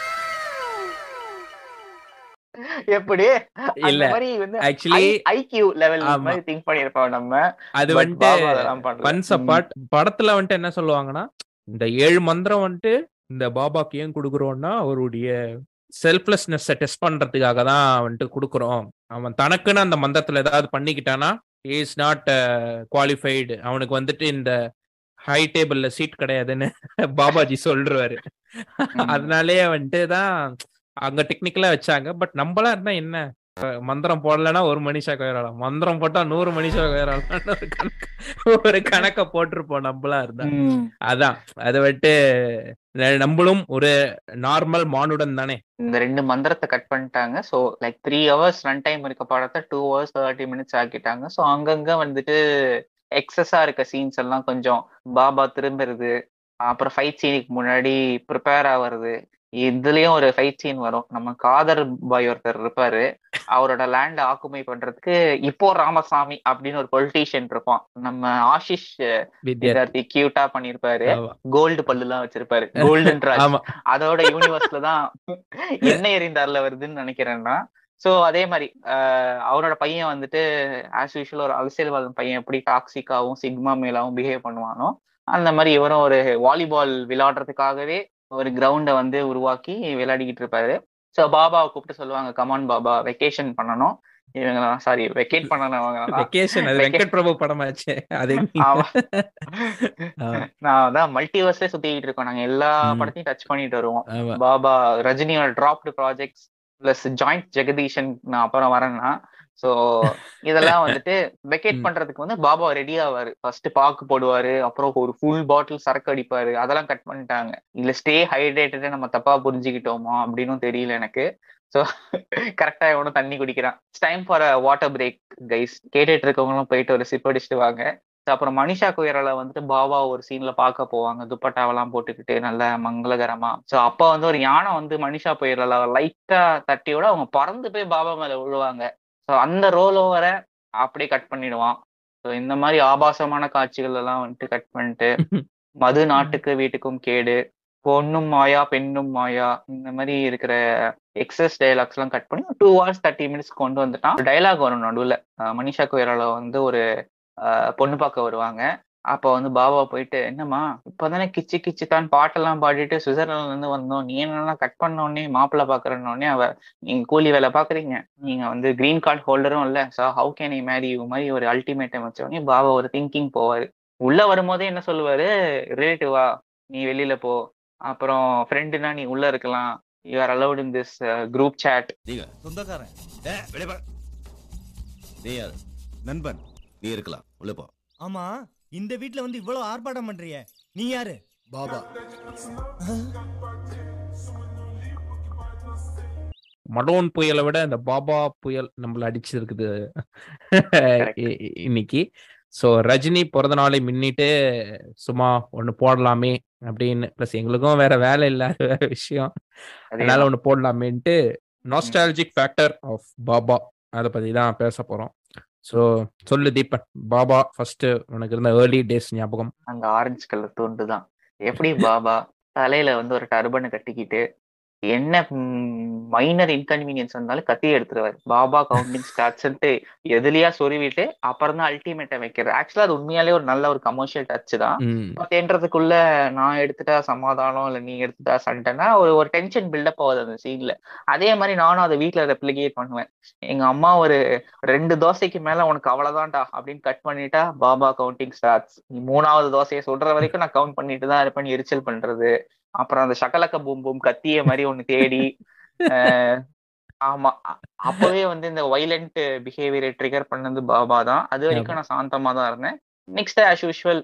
எப்படி அந்த இல்ல மாதிரி வந்து ஆக்சுவலி ஐக்யூ லெவல் ஆமா. மாதிரி திங்க் பண்ணிருப்போம் நம்ம அது But வந்துட்டு பாபா அதெல்லாம் பண்ணல. ஒன்ஸ் ம். அப்பார்ட் படத்துல வந்துட்டு என்ன சொல்லுவாங்கன்னா இந்த ஏழு மந்திரம் வந்துட்டு இந்த பாபாக்கு ஏன் கொடுக்குறோம்னா அவருடைய செல்ஃப்லெஸ்னஸ் டெஸ்ட் பண்றதுக்காக தான் வந்துட்டு கொடுக்குறோம் அவன் தனக்குன்னு அந்த மந்திரத்துல ஏதாவது பண்ணிக்கிட்டானா இஸ் நாட் குவாலிஃபைடு அவனுக்கு வந்துட்டு இந்த ஹை டேபிள்ல சீட் கிடையாதுன்னு பாபாஜி சொல்றாரு அதனாலேயே வந்துட்டு தான் அங்க டெக்னிக்கலா வச்சாங்க பட் நம்மளா இருந்தா என்ன அஹ் மந்திரம் போடலைன்னா ஒரு மனுஷா கோயிரலாம் மந்திரம் போட்டா நூறு மனுஷா கோயிரலாம் ஒரு கணக்கு ஒரு கணக்க போட்டிருப்போம் நம்மளா இருந்தா ம். அதான் அதை விட்டு ந- நம்மளும் ஒரு நார்மல் மானுடன் தானே இந்த ரெண்டு மந்திரத்தை கட் பண்ணிட்டாங்க so like three hours run time இருக்க படத்தை டூ ஹவர்ஸ் தேர்ட்டி மினிட்ஸ் ஆக்கிட்டாங்க ஸோ அங்கங்க வந்துட்டு எக்ஸஸா இருக்க சீன்ஸ் எல்லாம் கொஞ்சம் பாபா திரும்புறது அப்புறம் ஃபைட் சீனுக்கு முன்னாடி ப்ரிப்பேர் ஆகுறது இதுலயும் ஒரு ஃபைட் சீன் வரும் நம்ம காதர் பாய் ஒருத்தர் இருப்பாரு அவரோட லேண்ட் ஆக்குமை பண்றதுக்கு இப்போ ராமசாமி அப்படின்னு ஒரு பொலிட்டீஷியன் இருப்பான் நம்ம ஆஷிஷ் வித்யார்த்தி வித்யார்த்தி கியூட்டா பண்ணிருப்பாரு ஆமா. கோல்டு பல்லு எல்லாம் வச்சிருப்பாரு கோல்டன் ராஜ் ஆமா அதோட யூனிவர்ஸ்ல தான் எண்ணெய் எறிந்தார்ல வருதுன்னு நினைக்கிறேன்னா சோ அதே மாதிரி ஆஹ் அவரோட பையன் வந்துட்டு ஆஸ் யூஷுவல் ஒரு அரசியல்வாதம் பையன் எப்படி டாக்ஸிக்காவும் சிக்மா மேலாவும் பிஹேவ் பண்ணுவானோ அந்த மாதிரி இவரும் ஒரு வாலிபால் விளையாடுறதுக்காகவே ஒரு கிரவுண்டை வந்து உருவாக்கி விளையாடிக்கிட்டு இருப்பாரு ஸோ பாபாவை கூப்பிட்டு சொல்லுவாங்க கமான் பாபா வெக்கேஷன் பண்ணணும் இவங்க சாரி வெக்கேட் பண்ணணும் வெக்கேஷன் அது வெங்கட் பிரபு படமாச்சே அது எங்க- ஆமா. ஆ, நான் அதான் மல்டிவர்ஸ்ல சுத்திக்கிட்டு இருக்கோம் நாங்க எல்லா ம். படத்தையும் டச் பண்ணிட்டு வருவோம் ஆமா. பாபா ரஜினியோட dropped projects plus joint Jagadeeshan நான் அப்புறம் வரேன்னா சோ இதெல்லாம் வந்துட்டு வெக்கேட் ம். பண்றதுக்கு வந்து பாபா ரெடி ஆவாரு ஃபர்ஸ்ட் பாக்கு போடுவாரு அப்புறம் ஒரு ஃபுல் பாட்டில் சரக்கு அடிப்பாரு அதெல்லாம் கட் பண்ணிட்டாங்க இல்ல ஸ்டே ஹைட்ரேட்டட் நம்ம தப்பா புரிஞ்சுக்கிட்டோமா அப்படின்னும் தெரியல எனக்கு ஸோ கரெக்டா எவனும் தண்ணி குடிக்கிறான் time for a water break guys கேட்டுட்டு இருக்கவங்களும் போயிட்டு ஒரு சிப் அடிச்சுட்டு வாங்க So, அப்புறம் மனிஷா குயரால வந்துட்டு பாபா ஒரு சீன்ல பார்க்க போவாங்க துப்பட்டாவெல்லாம் போட்டுக்கிட்டு நல்ல மங்களகரமா சோ அப்ப வந்து ஒரு யானை வந்து மனிஷா புயரல லைட்டா தட்டியோட அவங்க பறந்து போய் பாபா மேல விழுவாங்க சோ அந்த ரோல் ஓவரை அப்படியே கட் பண்ணிடுவான் ஸோ இந்த மாதிரி ஆபாசமான காட்சிகள் எல்லாம் வந்துட்டு கட் பண்ணிட்டு மது நாட்டுக்கு வீட்டுக்கும் கேடு பொண்ணும் மாயா பெண்ணும் மாயா இந்த மாதிரி இருக்கிற எக்ஸஸ் டைலாக்ஸ் எல்லாம் கட் பண்ணி டூ ஹவர்ஸ் தேர்ட்டி மினிட்ஸ் கொண்டு வந்துட்டான் டைலாக் வரும் நடுவில் மனிஷா குயரால வந்து ஒரு ஆஹ் பொண்ணு பார்க்க வருவாங்க அப்ப வந்து பாபா போயிட்டு என்னம்மா இப்பதானே கிச்சு கிச்சு தான் பாட்டெல்லாம் பாடிட்டு சுவிட்சர்லாந்துல இருந்து வந்தோம் நீ என்னன்னா கட் பண்ண உடனே மாப்பிள்ளை பாக்குறோடனே அவ நீங்க கூலி வேலை பாக்குறீங்க நீங்க வந்து கிரீன் கார்டு ஹோல்டரும் இல்ல so how can I marry you மாதிரி ஒரு அல்டிமேட்டம் வச்ச உடனே பாபா ஒரு திங்கிங் போவாரு உள்ள வரும்போதே என்ன சொல்லுவாரு ரிலேட்டிவா நீ வெளியில போ அப்புறம் ஃப்ரெண்டுனா நீ உள்ள இருக்கலாம் you are allowed in this group chat சொந்தக்காரன் நீ யாரு நண்பன் நீ இருக்கலாம் உள்ள போ ஆமா இந்த வீட்ல வந்து இவ்வளவு ஆர்ப்பாட்டம் பண்றிய நீ யாரு பாபா மடோன் புயலை விட இந்த பாபா புயல் நம்மள அடிச்சிருக்குது இ- இ- இன்னைக்கு ஸோ ரஜினி பிறந்த நாளை முன்னிட்டு சும்மா ஒன்று போடலாமே அப்படின்னு ப்ளஸ் எங்களுக்கும் வேற வேலை இல்லாத வேற விஷயம் அதனால ஒன்று போடலாமேன்ட்டு நாஸ்டாலஜிக் ஃபேக்டர் ஆஃப் பாபா அதை பத்தி தான் பேச போறோம் ஸோ சொல்லு தீபன் பாபா ஃபர்ஸ்ட் உனக்கு இருந்த ஏர்லி டேஸ் ஞாபகம் அந்த ஆரஞ்சு கலர் துண்டு தான் எப்படி பாபா தலையில வந்து ஒரு டர்பனை கட்டிக்கிட்டு என்ன மைனர் இன்கன்வீனியன்ஸ் வந்தாலும் கத்தியை எடுத்துருவாரு பாபா கவுண்டிங் ஸ்டாட்ஸ்ன்ட்டு எதுலயா சொருவிட்டு அப்புறம் தான் அல்டிமேட்டை வைக்கிறது ஆக்சுவலா அது உண்மையாலே ஒரு நல்ல ஒரு கமர்ஷியல் டச் தான் ம், பத்தேன்றதுக்குள்ள நான் எடுத்துட்டா சமாதானம் இல்ல நீ எடுத்துட்டா சண்டைனா ஒரு ஒரு டென்ஷன் பில்டப் ஆகுது அந்த சீன்ல அதே மாதிரி நானும் அதை வீட்டுல ரெப்ளிகேட் பண்ணுவேன் எங்க அம்மா ஒரு ரெண்டு தோசைக்கு மேல உனக்கு அவ்வளவுதான்டா அப்படின்னு கட் பண்ணிட்டா பாபா கவுண்டிங் ஸ்டார்ட்ஸ் நீ மூணாவது தோசையை சொல்ற வரைக்கும் நான் கவுண்ட் பண்ணிட்டு தான் இருப்பேன் எரிச்சல் பண்றது அப்புறம் அந்த சகலக்க பூம் பூம் கத்திய மாதிரி ஒண்ணு தேடி அஹ் ஆமா அ- அப்பவே வந்து இந்த வைலண்ட் பிஹேவியரை ட்ரிகர் பண்ணது பாபா தான் அது வரைக்கும் நான் சாந்தமா தான் இருந்தேன் நெக்ஸ்ட் ஆஸ் யூஷுவல்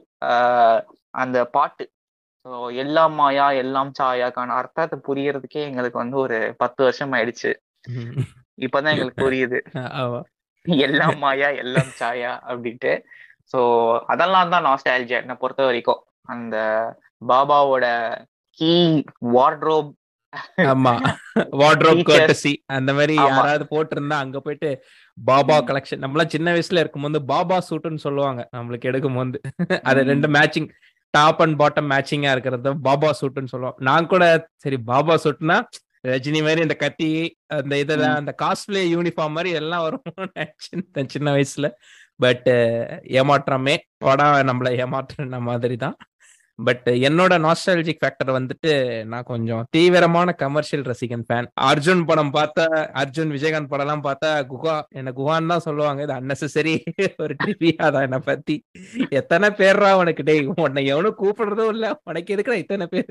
அந்த பாட்டு ஸோ எல்லாம் மாயா எல்லாம் சாயாக்கான அர்த்தத்தை புரியறதுக்கே எங்களுக்கு வந்து ஒரு பத்து வருஷம் ஆயிடுச்சு ம். இப்பதான் எங்களுக்கு புரியுது ஆமா. எல்லாம் மாயா எல்லாம் சாயா அப்படின்ட்டு ஸோ அதெல்லாம் தான் நாஸ்டாலஜியா என்னை பொறுத்த வரைக்கும் அந்த பாபாவோட கீ வார்ட்ரோப் ஆமா வார்ட்ரோப் Features. கர்டசி அந்த மாதிரி ஆமா. யாராவது போட்டிருந்தா அங்க போயிட்டு பாபா ம். கலெக்ஷன் நம்மளாம் சின்ன வயசுல இருக்கும்போது பாபா சூட்டுன்னு சொல்லுவாங்க நம்மளுக்கு எடுக்கும் போது அது ம். ரெண்டு மேட்சிங் டாப் அண்ட் பாட்டம் மேட்சிங்கா இருக்கிறது பாபா சூட்டுன்னு சொல்லுவோம் நான் கூட சரி பாபா சூட்னா ரஜினி மாதிரி இந்த கத்தி அந்த இதெல்லாம் ம். அந்த காஸ்ட்லே யூனிஃபார்ம் மாதிரி எல்லாம் வரும் நினைச்சேன் சின்ன வயசுல பட் ஏமாற்றமே படம் நம்மள ஏமாற்றுன மாதிரி தான் பட் என்னோட நாஸ்டாலஜிக் ஃபேக்டர் வந்துட்டு நான் கொஞ்சம் தீவிரமான கமர்ஷியல் ரசிகன் ஃபேன் அர்ஜுன் படம் பார்த்தா அர்ஜுன் விஜயகாந்த் படம் எல்லாம் பார்த்தா குஹா என்ன குஹான்னு தான் சொல்லுவாங்க இது அன்னெசரி ஒரு ட்ரிவியா தான் என்னை பத்தி எத்தனை பேர்ரா உனக்கு டேய் உன்னை எவனும் கூப்பிடுறதும் இல்ல உனக்கு எதுக்குடா இத்தனை பேர்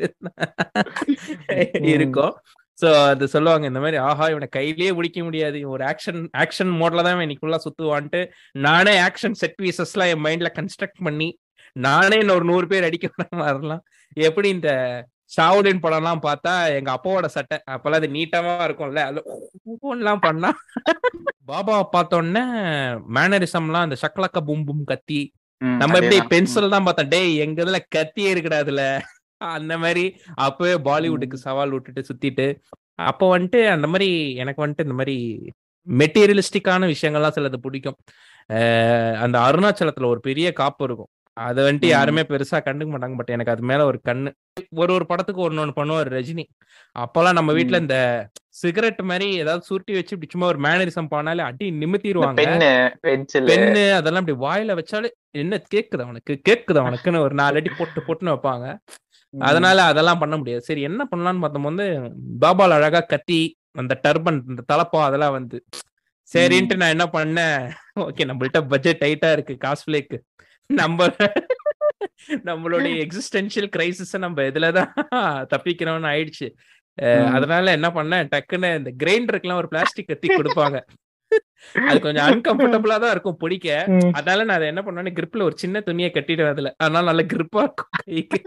இருக்கும் சோ அது சொல்லுவாங்க இந்த மாதிரி ஆஹா இவனை கையிலேயே பிடிக்க முடியாது இவன் ஒரு ஆக்ஷன் ஆக்ஷன் மோட்ல தான் இவன் இன்னைக்குள்ள சுத்துவான்ட்டு நானே ஆக்ஷன் செட் பீசஸ் எல்லாம் என் மைண்ட்ல கன்ஸ்ட்ரக்ட் பண்ணி நானே இன்னொரு நூறு பேர் அடிக்க விட மாதிரிலாம் எப்படி இந்த ஷாவுலின் படம்லாம் பார்த்தா எங்க அப்பாவோட சட்டை அப்பெல்லாம் அது நீட்டமா இருக்கும்ல அதுல எல்லாம் பண்ணா பாபா பார்த்தோன்னே மேனரிசம்லாம் அந்த சக்லக்க பூம் பூம் கத்தி ம், நம்ம எப்படி அதேதான். பென்சில் தான் பார்த்தோம் டேய் எங்க இதுல கத்தியே இருக்குடா அதுல அந்த மாதிரி அப்பவே பாலிவுட்டுக்கு சவால் விட்டுட்டு சுத்திட்டு அப்போ வந்துட்டு அந்த மாதிரி எனக்கு வந்துட்டு இந்த மாதிரி மெட்டீரியலிஸ்டிக்கான விஷயங்கள்லாம் சிலது பிடிக்கும் அஹ் அந்த அருணாச்சலத்துல ஒரு பெரிய காப்பு இருக்கும் அதை வந்துட்டு ம். யாருமே பெருசா கண்டுக்க மாட்டாங்க பட் எனக்கு அது மேல ஒரு கண்ணு ஒரு ஒரு படத்துக்கு ஒன்னு ஒண்ணு பண்ணுவார் ரஜினி அப்பெல்லாம் நம்ம வீட்ல ம். இந்த சிகரெட் மாதிரி ஏதாவது சுருட்டி வச்சு இப்படி சும்மா ஒரு மேனரிசம் பண்ணாலே அடி இந்த நிமித்திடுவாங்க பென்னு பென்சில் பென்னு அதெல்லாம் இப்படி வாயில வச்சாலே என்ன கேக்குது அவனுக்கு கேக்குது அவனுக்குன்னு ஒரு நாலு அடி போட்டு போட்டுன்னு வைப்பாங்க அதனால அதெல்லாம் பண்ண முடியாது சரி என்ன பண்ணலாம்னு பார்த்தோம் பாபால் அழகா கத்தி அந்த டர்பன் இந்த தலப்பா அதெல்லாம் வந்து சரின்ட்டு நான் என்ன பண்ணேன் ஓகே நம்மள்ட்ட பட்ஜெட் டைட்டா இருக்கு காஸ்பிளேக்கு நம்ம நம்மளுடைய எக்ஸிஸ்டென்ஷியல் கிரைசிஸ் நம்ம இதுலதான் தப்பிக்கிறோம்னு ஆயிடுச்சு அஹ் ம். அதனால என்ன பண்ணேன் டக்குன்னு இந்த கிரைண்டருக்குலாம் ஒரு பிளாஸ்டிக் கத்தி கொடுப்பாங்க அது கொஞ்சம் அன்கம்ஃபர்டபுளா தான் இருக்கும் பிடிக்க அதனால நான் அதை என்ன பண்ணுவேன் கிரிப்ல ஒரு சின்ன துணியை கட்டிடுவேன் அதுல அதனால நல்ல கிரிப்பா இருக்கும் கைக்கு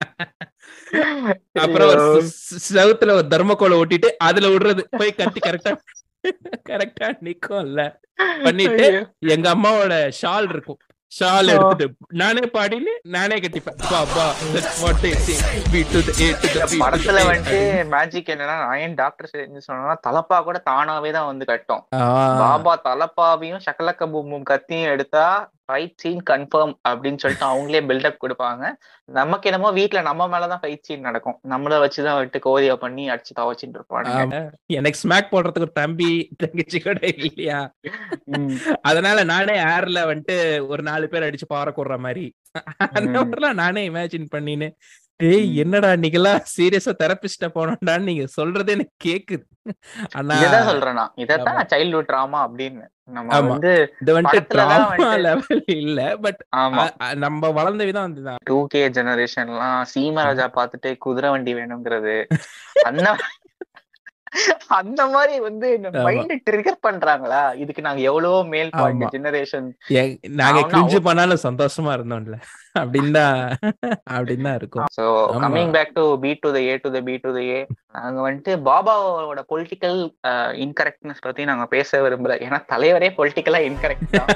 அப்புறம் ஒரு ஐயோ. ச- செவுத்துல ஒரு தர்மக்கோலை ஒட்டிட்டு அதுல விடுறது போய் கட்டி கரெக்டா கரெக்டா நிக்கும்ல பண்ணிட்டு எங்க அம்மாவோட ஷால் இருக்கும் ஷால் எடுத்துட்டு நானே பாடின்னு நானே கட்டிப்பேன் Baba that's what they say. B to the A to the இந்த B to the படத்துல A. வந்துட்டு மேஜிக் என்னன்னா நான் ஏன் டாக்டர் என்ன சொன்னா தலப்பா கூட தானாவே தான் வந்து கட்டும் ஆ, பாபா தலப்பாவையும் சக்கலக்க பூமும் கத்தியும் எடுத்தா ஃபைட் சீன் கன்ஃபார்ம் அப்படின்னு சொல்லிட்டு அவங்களே பில்டப் கொடுப்பாங்க நமக்கு என்னமோ வீட்ல நம்ம மேலதான் ஃபைட் சீன் நடக்கும் நம்மள வச்சுதான் வந்துட்டு கோரியா பண்ணி அடிச்சு தவச்சிட்டு இருப்பாங்க ஆமா. எனக்கு ஸ்மாக் போடுறதுக்கு ஒரு தம்பி தங்கச்சி கூட இல்லையா ம். அதனால நானே ஏர்ல வந்துட்டு ஒரு நாலு பேர் அடிச்சு பாறை கூடுற மாதிரி அந்த ம். மாதிரிலாம் நானே இமேஜின் பண்ணின்னு டேய் ம். என்னடா இன்னைக்கெல்லாம் சீரியஸா தெரபிஸ்ட போனோம்டான்னு நீங்க சொல்றதே எனக்கு கேக்குது ஆனா இததான் சொல்றேன் நான் இதத்தான் ஆமா. சைல்ட்ஹுட் ட்ராமா அப்படின்னு நம்ம ஆமா. வந்து இது வந்துட்டு படத்துலதான் ட்ராமா வந்துட்டு- லெவல் இல்ல பட் ஆமா நம்ம வளர்ந்த விதம் வந்துதான் டூ கே ஜெனரேஷன்லாம் சீமராஜா பார்த்துட்டு குதிரை வண்டி வேணுங்கிறது அந்த அந்த மாதிரி வந்து ஆமா. மைண்ட் ட்ரிகர் பண்றாங்களா இதுக்கு நாங்க எவ்வளவோ மேல் பாயிண்ட் ஆமா. ஜெனரேஷன் ஏ- நாங்க அவனா கிரிஞ்சு ஓ- பண்ணாலும் சந்தோஷமா இருந்தோம்ல அப்படின்னு தான் அப்படின்னு தான் இருக்கும் சோ ஆமா. Coming back to B to the A to the B to the A நாங்க வந்துட்டு பாபாவோட பொலிட்டிக்கல் இன்கரெக்ட்னஸ் பத்தி நாங்க பேச விரும்பல ஏன்னா தலைவரே பொலிட்டிக்கலா இன்கரெக்ட் தான்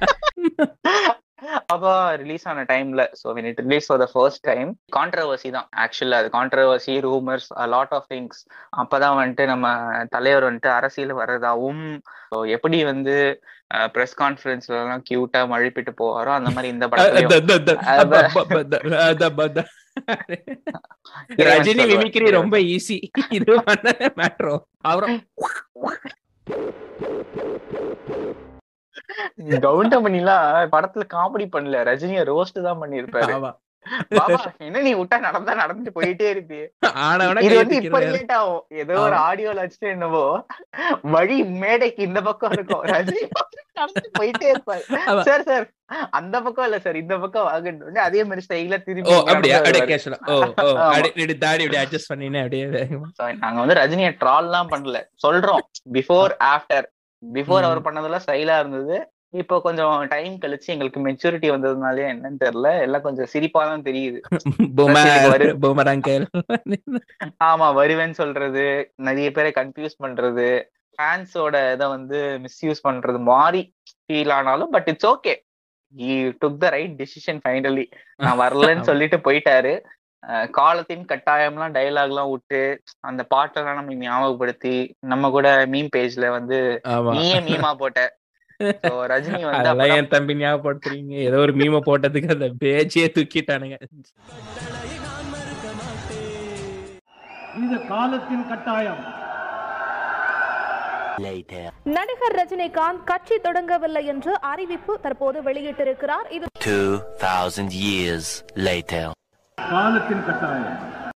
பாபா ரிலீஸ் ஆன டைம்ல so when it release for the first time controversy தான் ஆக்சுவலா அது controversy rumours lot of things அப்பதான் வந்துட்டு நம்ம தலைவர் வந்துட்டு அரசியல் வர்றதாவும் so எப்படி வந்து பிரஸ் கான்ஃபரன்ஸ்ல எல்லாம் கியூட்டா மழுப்பிட்டு போவாரோ அந்த மாதிரி இந்த படத்துலயும் த- த- த- அத- ப- ப- த- த- ப- த- இறைவன் ரஜினி சொல்லுவார். மிமிக்ரி ரொம்ப ஈஸி இது பண்ண மேட்ரோ அவரும் கவுண்டமணிலாம் படத்துல காமெடி பண்ணல ரஜினிய ரோஸ்ட் தான் பண்ணிருப்பாரு ஆமா. பாபா என்ன நீ விட்டா நடந்தா நடந்துட்டு போயிட்டே இருக்கு ஆனவன இது கை வந்து இப்ப தூக்கிறாரு. ரிலேட் ஆகும் ஏதோ ஒரு ஆடியோல வச்சுட்டு என்னவோ வழி மேடைக்கு இந்த பக்கம் இருக்கும் ரஜினி நடந்து போயிட்டே இருப்பாரு ஆமா. சார் சார் அந்த பக்கம் இல்ல சார் இந்த பக்கம் வாங்கன்னு அதே மாதிரி ஸ்டைல ஓ திரும்பி அப்படியா நடந்து அப்படியே வருவாரு. கேஷல ஓ ஓ ஆமா. அப்படியே இப்படி தாடி இப்படி அட்ஜஸ்ட் பண்ணினே அப்படியே வேகமா. So, நாங்க வந்து ரஜினிய ட்ரால் எல்லாம் பண்ணல சொல்றோம் பிஃபோர் ஆஃப்டர் பிஃபோர் ம். அவர் பண்ணதெல்லாம் ஸ்டைலா இருந்தது இப்போ கொஞ்சம் டைம் கழிச்சு எங்களுக்கு மெச்சூரிட்டி வந்ததுனாலே என்னன்னு தெரியல எல்லாம் கொஞ்சம் சிரிப்பா தான் தெரியுது பூமர் ரஜினிக்கு வரு- பூமர் அங்கிள் ஆமா வருவேன்னு சொல்றது நிறைய பேரை கன்ஃபியூஸ் பண்றது ஃபேன்ஸோட இதை வந்து மிஸ்யூஸ் பண்றது மாதிரி ஃபீல் ஆனாலும் but it's okay he took the right decision finally நான் வரலன்னு சொல்லிட்டு போயிட்டாரு அஹ் காலத்தின் கட்டாயம்லாம் டயலாக்லாம் விட்டு அந்த பாட்டெல்லாம் நம்ம ஞாபகப்படுத்தி நம்ம கூட மீம் பேஜ்ல வந்து ஆமா நீயே மீமா போட்ட So, ரஜினி வந்து அதெல்லாம் அப்பதான் என் தம்பி ஞாபகப்படுத்துறீங்க ஏதோ ஒரு மீம போட்டதுக்கு அந்த பேச்சே தூக்கிட்டானுங்க இது காலத்தின் கட்டாயம் நடிகர் ரஜினிகாந்த் கட்சி தொடங்கவில்லை என்று அறிவிப்பு தற்போது வெளியிட்டிருக்கிறார் இது 2000 years later. காலத்தின் கட்டாயம்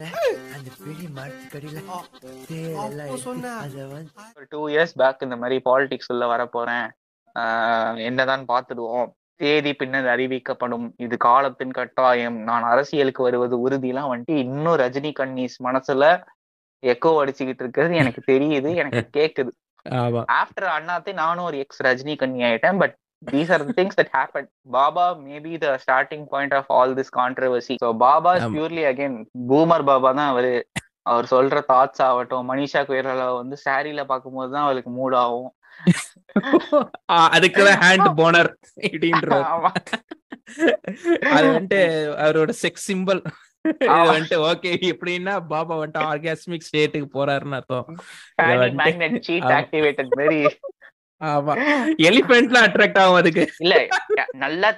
ஒரு டூ இயர்ஸ் பேக் இந்த மாதிரி பாலிடிக்ஸ் உள்ள வர போறேன் ஆஹ் என்னதான் பார்த்துடுவோம் தேதி பின்னர் அறிவிக்கப்படும் இது காலத்தின் கட்டாயம் நான் அரசியலுக்கு வருவது உறுதிலாம் வந்துட்டு இன்னும் ரஜினி கண்ணீஸ் மனசுல எக்கோ அடிச்சுக்கிட்டு இருக்கிறது எனக்கு தெரியுது எனக்கு கேக்குது ஆமா ஆஃப்டர் அண்ணாத்தே நானும் ஒரு எக்ஸ் ரஜினி கண்ணி ஆயிட்டேன் but these are things that happen Baba maybe the starting point of all this controversy so Baba ஆமா. பியூர்லி அகைன் பூமர் பாபா தான் அவரு அவர் சொல்ற தாட்ஸ் ஆகட்டும் மனிஷா குயரலா வந்து சாரியில பார்க்கும்போது தான் அவளுக்கு மூட் ஆகும் ஆ, அதுக்குதான் ஹேண்ட் போனர் அப்படின்ற ஆமா. அது வந்துட்டு அவரோட செக்ஸ் சிம்பிள் இது ஆமா. வந்துட்டு ஓகே எப்படின்னா பாபா வந்துட்டு ஆர்காஸ்மிக் ஸ்டேட்டுக்கு போறாருன்னு அர்த்தம் Fanny வந்துட்டு- magnet cheat ஆமா. activated மாதிரி ஆமா எலிபென்ட்லாம் அட்ராக்ட் ஆகும் அதுக்கு இல்ல நல்லா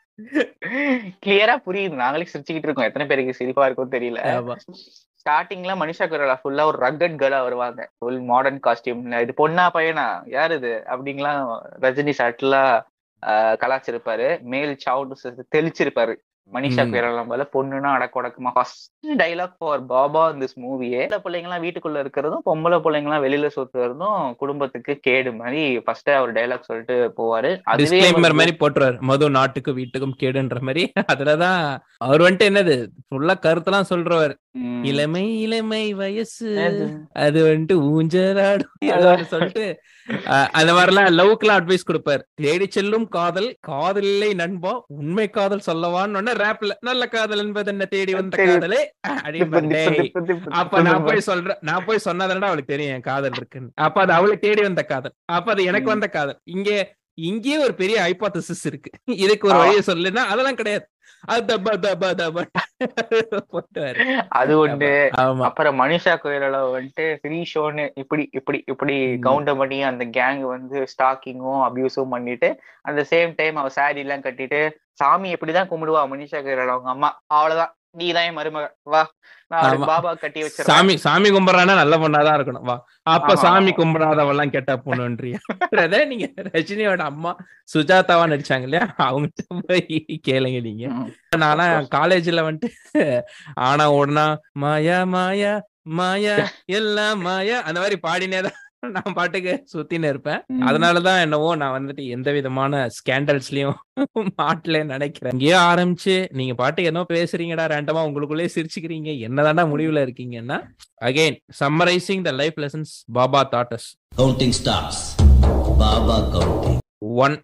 கிளியரா புரியுது நாங்களே சிரிச்சுக்கிட்டு இருக்கோம் எத்தனை பேருக்கு சிரிப்பா இருக்கும் தெரியல ஆமா ஸ்டார்டிங்ல மனிஷா குரலா ஃபுல்லா ஒரு ரக்கட் கேர்ளா வருவாங்க ஃபுல் மாடர்ன் காஸ்டியூம்ல இது பொண்ணா பையனா யார் இது அப்படிங்கலாம் ரஜினி சட்டிலா கலாச்சிருப்பாரு மேல் சவுண்ட் தெளிச்சிருப்பாரு மனிஷா ம். குரலாம் போல பொண்ணுன்னா அடக்கொடக்கமா first dialogue for Baba this மூவியே பிள்ளைங்க எல்லாம் வீட்டுக்குள்ள இருக்கிறதும் பொம்பளை பிள்ளைங்க எல்லாம் வெளியில சுத்துறதும் குடும்பத்துக்கு கேடு மாதிரி ஃபர்ஸ்ட் அவர் டைலாக் சொல்லிட்டு போவாரு அதுவே டிஸ்க்ளைமர் அவர் மாதிரி போட்டுருவாரு மது நாட்டுக்கும் வீட்டுக்கும் கேடுன்ற மாதிரி அதுலதான் அவர் வந்துட்டு என்னது ஃபுல்லா கருத்தெல்லாம் சொல்றவர் ம், இளமை இளமை வயசு அது- அது வந்துட்டு ஊஞ்சலாடும் ஏதோ ஒண்ணு சொல்லிட்டு அஹ், அந்த மாதிரிலாம் லவ்க்குலாம் அட்வைஸ் கொடுப்பாரு தேடி செல்லும் காதல் காதலில்லை நண்பா உண்மை காதல் சொல்லவான்னு உடனே ரேப்ல நல்ல காதல் என்பது என்ன தேடி வந்த தெரியும். காதலே திப்பு, அப்படின்னு திப்பு, திப்பு, திப்பு, அப்ப நான் திப்பு. போய் சொல்றேன் நான் போய் சொன்னாதானடா அவளுக்கு தெரியும் என் காதல் இருக்குன்னு அப்ப அது அவளுக்கு தேடி வந்த காதல் அப்ப அது எனக்கு ம். வந்த காதல் இங்க இங்கேயே ஒரு பெரிய ஹைபாத்தசிஸ் இருக்கு இதுக்கு ஒரு ஆ. வழியை சொல்லுன்னா அதெல்லாம் கிடையாது அது தப்பா தப்பா தப்பா போட்டுவாரு அது ஒண்ணு ஆமா அப்புறம் மனிஷா கோயிலோட வந்துட்டு ஃப்ரீ ஷோன்னு இப்படி இப்படி இப்படி ம். கவுண்டர் பண்ணி அந்த கேங் வந்து ஸ்டாக்கிங்கும் அபியூஸும் பண்ணிட்டு அந்த சேம் டைம் அவ சாரி எல்லாம் கட்டிட்டு சாமி எப்படிதான் கும்பிடுவா மனிஷா கோயிலோட அவங்க அம்மா அவ்வளவுதான் நீ தான் என் மருமக வா நான் அவளுக்கு ஆமா. பாபா கட்டி வச்சிருக்கேன் சாமி சாமி கும்பிடுறானா நல்ல பொண்ணாதான் இருக்கணும் வா அப்ப ஆமா, சாமி ஆமா. கும்பிடாதவெல்லாம் கெட்ட பொண்ணுன்றியா அதே நீங்க ரஜினியோட அம்மா சுஜாதாவா நடிச்சாங்க இல்லையா அவங்க போய் கேளுங்க நீங்க ம். நானா காலேஜ்ல வந்துட்டு ஆனா ஓடுனா மாயா மாயா மாயா எல்லாம் மாயா அந்த மாதிரி பாடினேதான் நான் பாட்டுக்கு சுத்தின்னு இருப்பேன் அதனாலதான் என்னவோ நான் வந்துட்டு எந்த விதமான ஸ்கேண்டல்ஸ்லயும் மாட்டல நினைக்கிறேன் இங்கேயோ ஆரம்பிச்சு நீங்க பாட்டு என்ன பேசுறீங்கடா ரேண்டமா உங்களுக்குள்ளே சிரிச்சுக்கிறீங்க என்னதான்டா முடிவுல இருக்கீங்கன்னா again summarizing the life lessons Baba that's Counting stars. Baba counting. One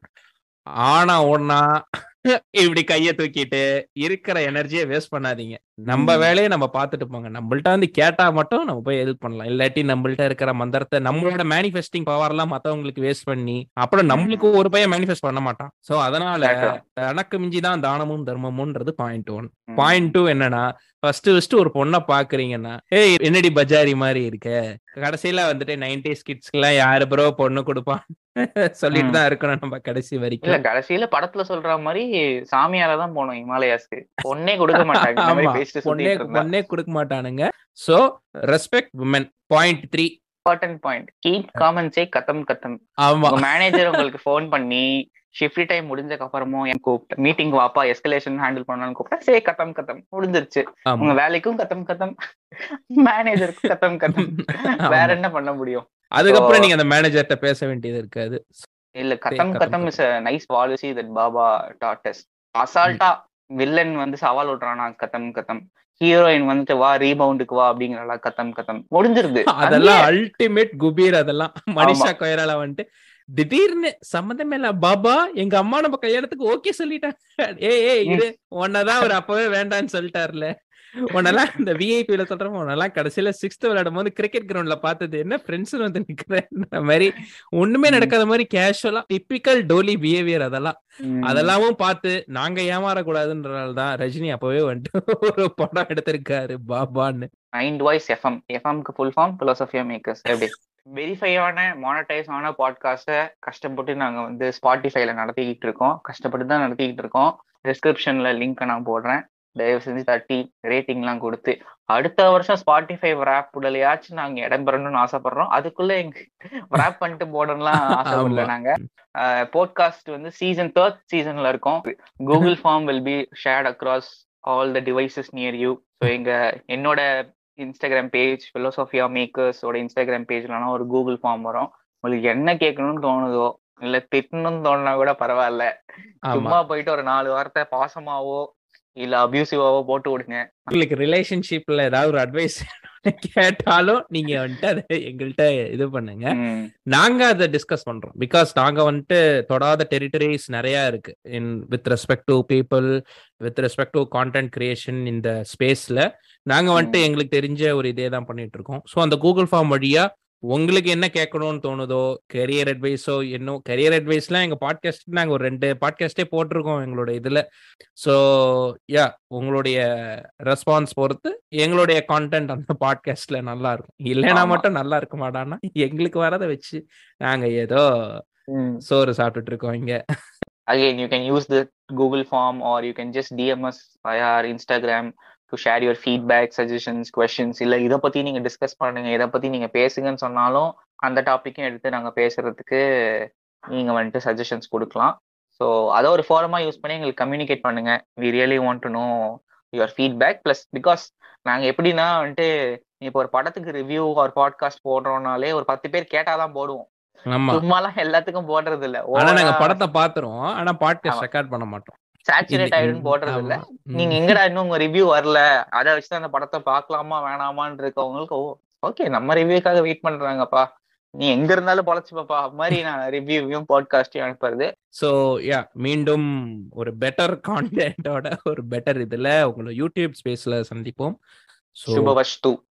ஆனா ஒன்னா இப்படி கைய தூக்கிட்டு இருக்கிற எனர்ஜியை வேஸ்ட் பண்ணாதீங்க நம்ம வேலையை நம்ம பார்த்துட்டு போங்க நம்மள்ட்ட வந்து கேட்டா மட்டும் நம்ம போய் ஹெல்ப் பண்ணலாம் இல்லாட்டி நம்மள்ட்ட இருக்கிற மந்திரத்தை நம்மளோட மேனிஃபெஸ்டிங் பவர் எல்லாம் மத்தவங்களுக்கு வேஸ்ட் பண்ணி அப்புறம் நம்மளுக்கு ஒரு பையன் மேனிஃபெஸ்ட் பண்ண மாட்டான் சோ அதனால எனக்கு மிஞ்சி தான் தானமும் தர்மமும்ன்றது பாயிண்ட் ஒன் பாயிண்ட் டூ என்னன்னா ஃபர்ஸ்ட் ஃபர்ஸ்ட் ஒரு பொண்ணை பாக்குறீங்கன்னா ஏய் என்னடி பஜாரி மாதிரி இருக்க கடைசியில வந்துட்டு நைன்டிஸ் கிட்ஸ்க்கு எல்லாம் யாரு ப்ரோ பொண்ணு கொடுப்பான் சொல்லிட்டு தான் இருக்கணும் நம்ம கடைசி இல்ல வரைக்கும் கடைசியில படத்துல சொல்ற மாதிரி சாமியால தான் போனோம் ஹிமாலயாஸ்க்கு பொண்ணே கொடுக்க மாட்டாங்க இந்த மாதிரி ஆமா, பேசிட்டு பொண்ணே சுத்திட்டு இருந்தா பொண்ணே கொடுக்க மாட்டானுங்க so respect women point three important point keep காமன்ஸே கத்தம் கத்தம் ஆமா உங்க மேனேஜர் உங்களுக்கு ஃபோன் பண்ணி ஷிஃப்ட் டைம் முடிஞ்சதுக்கு அப்புறமும் என் கூப்பிட்டு மீட்டிங் வாப்பா எஸ்கலேஷன் ஹேண்டில் பண்ணலாம்னு கூப்பிட்டா சே கத்தம் கத்தம் முடிஞ்சிருச்சு ஆமா. உங்க வேலைக்கும் கத்தம் கத்தம் மேனேஜருக்கும் கத்தம் கத்தம் வேற ஆமா. என்ன பண்ண முடியும் அதுக்கப்புறம் So, நீங்க அந்த மேனேஜர்ட்ட பேச வேண்டியது இருக்காது இல்ல கத்தம் கத்தம் கத்தம் is nice policy that Baba that's அசால்ட்டா வில்லன் வந்து சவால் விடுறானா கத்தம் கத்தம் ஹீரோயின் வந்துட்டு வா ரீபவுண்டுக்கு வா அப்படிங்கிறா கத்தம் கத்தம் முடிஞ்சிருது அதெல்லாம் அங்கேயே அல்டிமேட் குபீர் அதெல்லாம் மனிஷா கொயரால வந்துட்டு திடீர்னு சம்மந்தமே இல்ல பாபா எங்க அம்மா நம்ம கல்யாணத்துக்கு ஓகே சொல்லிட்டாங்க ஏய் ஏய் இது உன்னதான் அவர் அப்பவே வேண்டாம்னு சொல்லிட்டாருல உன்னெல்லாம் இந்த விஐபியில சொல்றோம் உன்னெல்லாம் கடைசியில சிக்ஸ்த் விளையாடும் போது கிரிக்கெட் கிரவுண்ட்ல பார்த்தது என்ன ஃப்ரெண்ட்ஸ் வந்து நிக்கிறேன்ற மாதிரி ஒண்ணுமே நடக்காத மாதிரி கேஷுவலா டிப்பிக்கல் டோலி பிஹேவியர் அதெல்லாம் ம். அதெல்லாமும் பார்த்து நாங்க ஏமாறக்கூடாதுன்றனால தான் ரஜினி அப்பவே வந்துட்டு ஒரு படம் எடுத்திருக்காரு பாபான்னு மைண்ட் வாய்ஸ் எஃப்எம் எஃப்எம்க்கு ஃபுல் ஃபார்ம் பிலோசஃபியா மேக்கர்ஸ் எப்படி வெரிஃபையான மானடைஸ் ஆன பாட்காஸ்ட்டை கஷ்டப்பட்டு நாங்க வந்து ஸ்பாட்டிஃபைல நடத்திக்கிட்டு இருக்கோம் கஷ்டப்பட்டு தான் நடத்திக்கிட்டு இருக்கோம் டிஸ்கிரிப்ஷன்ல லிங்க் நான் போடுறேன் தயவு செஞ்சு தட்டி ரேட்டிங்லாம் கொடுத்து அடுத்த வருஷம் ஸ்பாட்டிஃபை ரேப் உடலையாச்சும் நாங்க இடம் பெறணும்னு ஆசைப்படுறோம் அதுக்குள்ள எங்க ரேப் பண்ணிட்டு போடணும்லாம் ஆசைப்படல ஆமா. நாங்க போட்காஸ்ட் வந்து சீசன் தேர்ட் சீசன்ல இருக்கோம் Google form will be shared across all the devices near you so எங்க என்னோட இன்ஸ்டாகிராம் பேஜ் பிலோசோஃபியா மேக்கர்ஸோட இன்ஸ்டாகிராம் பேஜ்லலாம் ஒரு கூகுள் ஃபார்ம் வரும் உங்களுக்கு என்ன கேட்கணும்னு தோணுதோ இல்ல திட்டணும்னு தோணுனா கூட பரவாயில்ல ஆமா சும்மா போயிட்டு ஒரு நாலு வார்த்தை பாசமாவோ இல்ல அபியூசிவாவோ போட்டு விடுங்க உங்களுக்கு ரிலேஷன்ஷிப்ல ஏதாவது ஒரு அட்வைஸ் கேட்டாலும் நீங்க வந்துட்டு அதை எங்கள்கிட்ட இது பண்ணுங்க ம், நாங்க அதை டிஸ்கஸ் பண்றோம் பிகாஸ் நாங்க வந்துட்டு தொடாத டெரிட்டரிஸ் நிறைய இருக்கு in with respect to people with respect to content creation இந்த ஸ்பேஸ்ல நாங்க வந்துட்டு ம். எங்களுக்கு தெரிஞ்ச ஒரு இதே தான் பண்ணிட்டு இருக்கோம் ஸோ அந்த கூகுள் ஃபார்ம் வழியா உங்களுக்கு என்ன கேட்கணும்னு தோணுதோ கெரியர் அட்வைஸோ என்ன கெரியர் அட்வைஸ்லாம் எங்க பாட்காஸ்ட் நாங்க ஒரு ரெண்டு பாட்காஸ்டே போட்டிருக்கோம் எங்களோட இதுல ஸோ யா உங்களுடைய ரெஸ்பான்ஸ் பொறுத்து எங்களுடைய கான்டென்ட் அந்த பாட்காஸ்ட்ல நல்லா இருக்கும் இல்லைன்னா ஆமா. மட்டும் நல்லா இருக்க மாட்டான்னா எங்களுக்கு வரதை வச்சு நாங்க ஏதோ ம். சோறு சாப்பிட்டுட்டு இருக்கோம் இங்க again you can use the google form or you can just dm us via our instagram to share your feedback suggestions questions இல்ல இத பத்தி நீங்க டிஸ்கஸ் பண்ணுங்க இத பத்தி நீங்க பேசுங்கன்னு சொன்னாலும் அந்த டாபிக்கும் எடுத்து நாங்க பேசுறதுக்கு நீங்க வந்துட்டு சஜஷன்ஸ் கொடுக்கலாம் ஸோ அதை ஒரு ஃபோரமா யூஸ் பண்ணி எங்களுக்கு கம்யூனிகேட் பண்ணுங்க we really want to know your feedback plus because நாங்க எப்படின்னா வந்துட்டு இப்போ ஒரு படத்துக்கு ரிவ்யூ ஒரு பாட்காஸ்ட் போடுறோம்னாலே ஒரு பத்து பேர் கேட்டாதான் போடுவோம் ஆமா சும்மாலாம் எல்லாத்துக்கும் போடுறது இல்ல ஆனா நாங்க Over-ஆ படத்தை பாத்துருவோம் ஆனா பாட்காஸ்ட் ஆமா. ரெக்கார்ட் பண்ண மாட்டோம் சேச்சுரேட் இது- ஆயிடுன்னு போடுறது இல்ல ஆமா. ம். நீங்க எங்கடா இன்னும் உங்க ரிவ்யூ வரல அதை வச்சு அந்த படத்தை பார்க்கலாமா வேணாமான்னு இருக்கவங்களுக்கு ஓ ஓகே நம்ம ரிவ்யூக்காக வெயிட் பண்றாங்கப்பா நீ எங்க இருந்தாலும் பொழைச்சுப்பாப்பா மாதிரி நான் ரிவ்யூவையும் பாட்காஸ்டையும் அனுப்புறது ஸோ யா மீண்டும் ஒரு பெட்டர் கான்டென்ட்டோட ஒரு பெட்டர் இதுல உங்களை யூடியூப் ஸ்பேஸ்ல சந்திப்போம் ஸோ சுபவஸ்து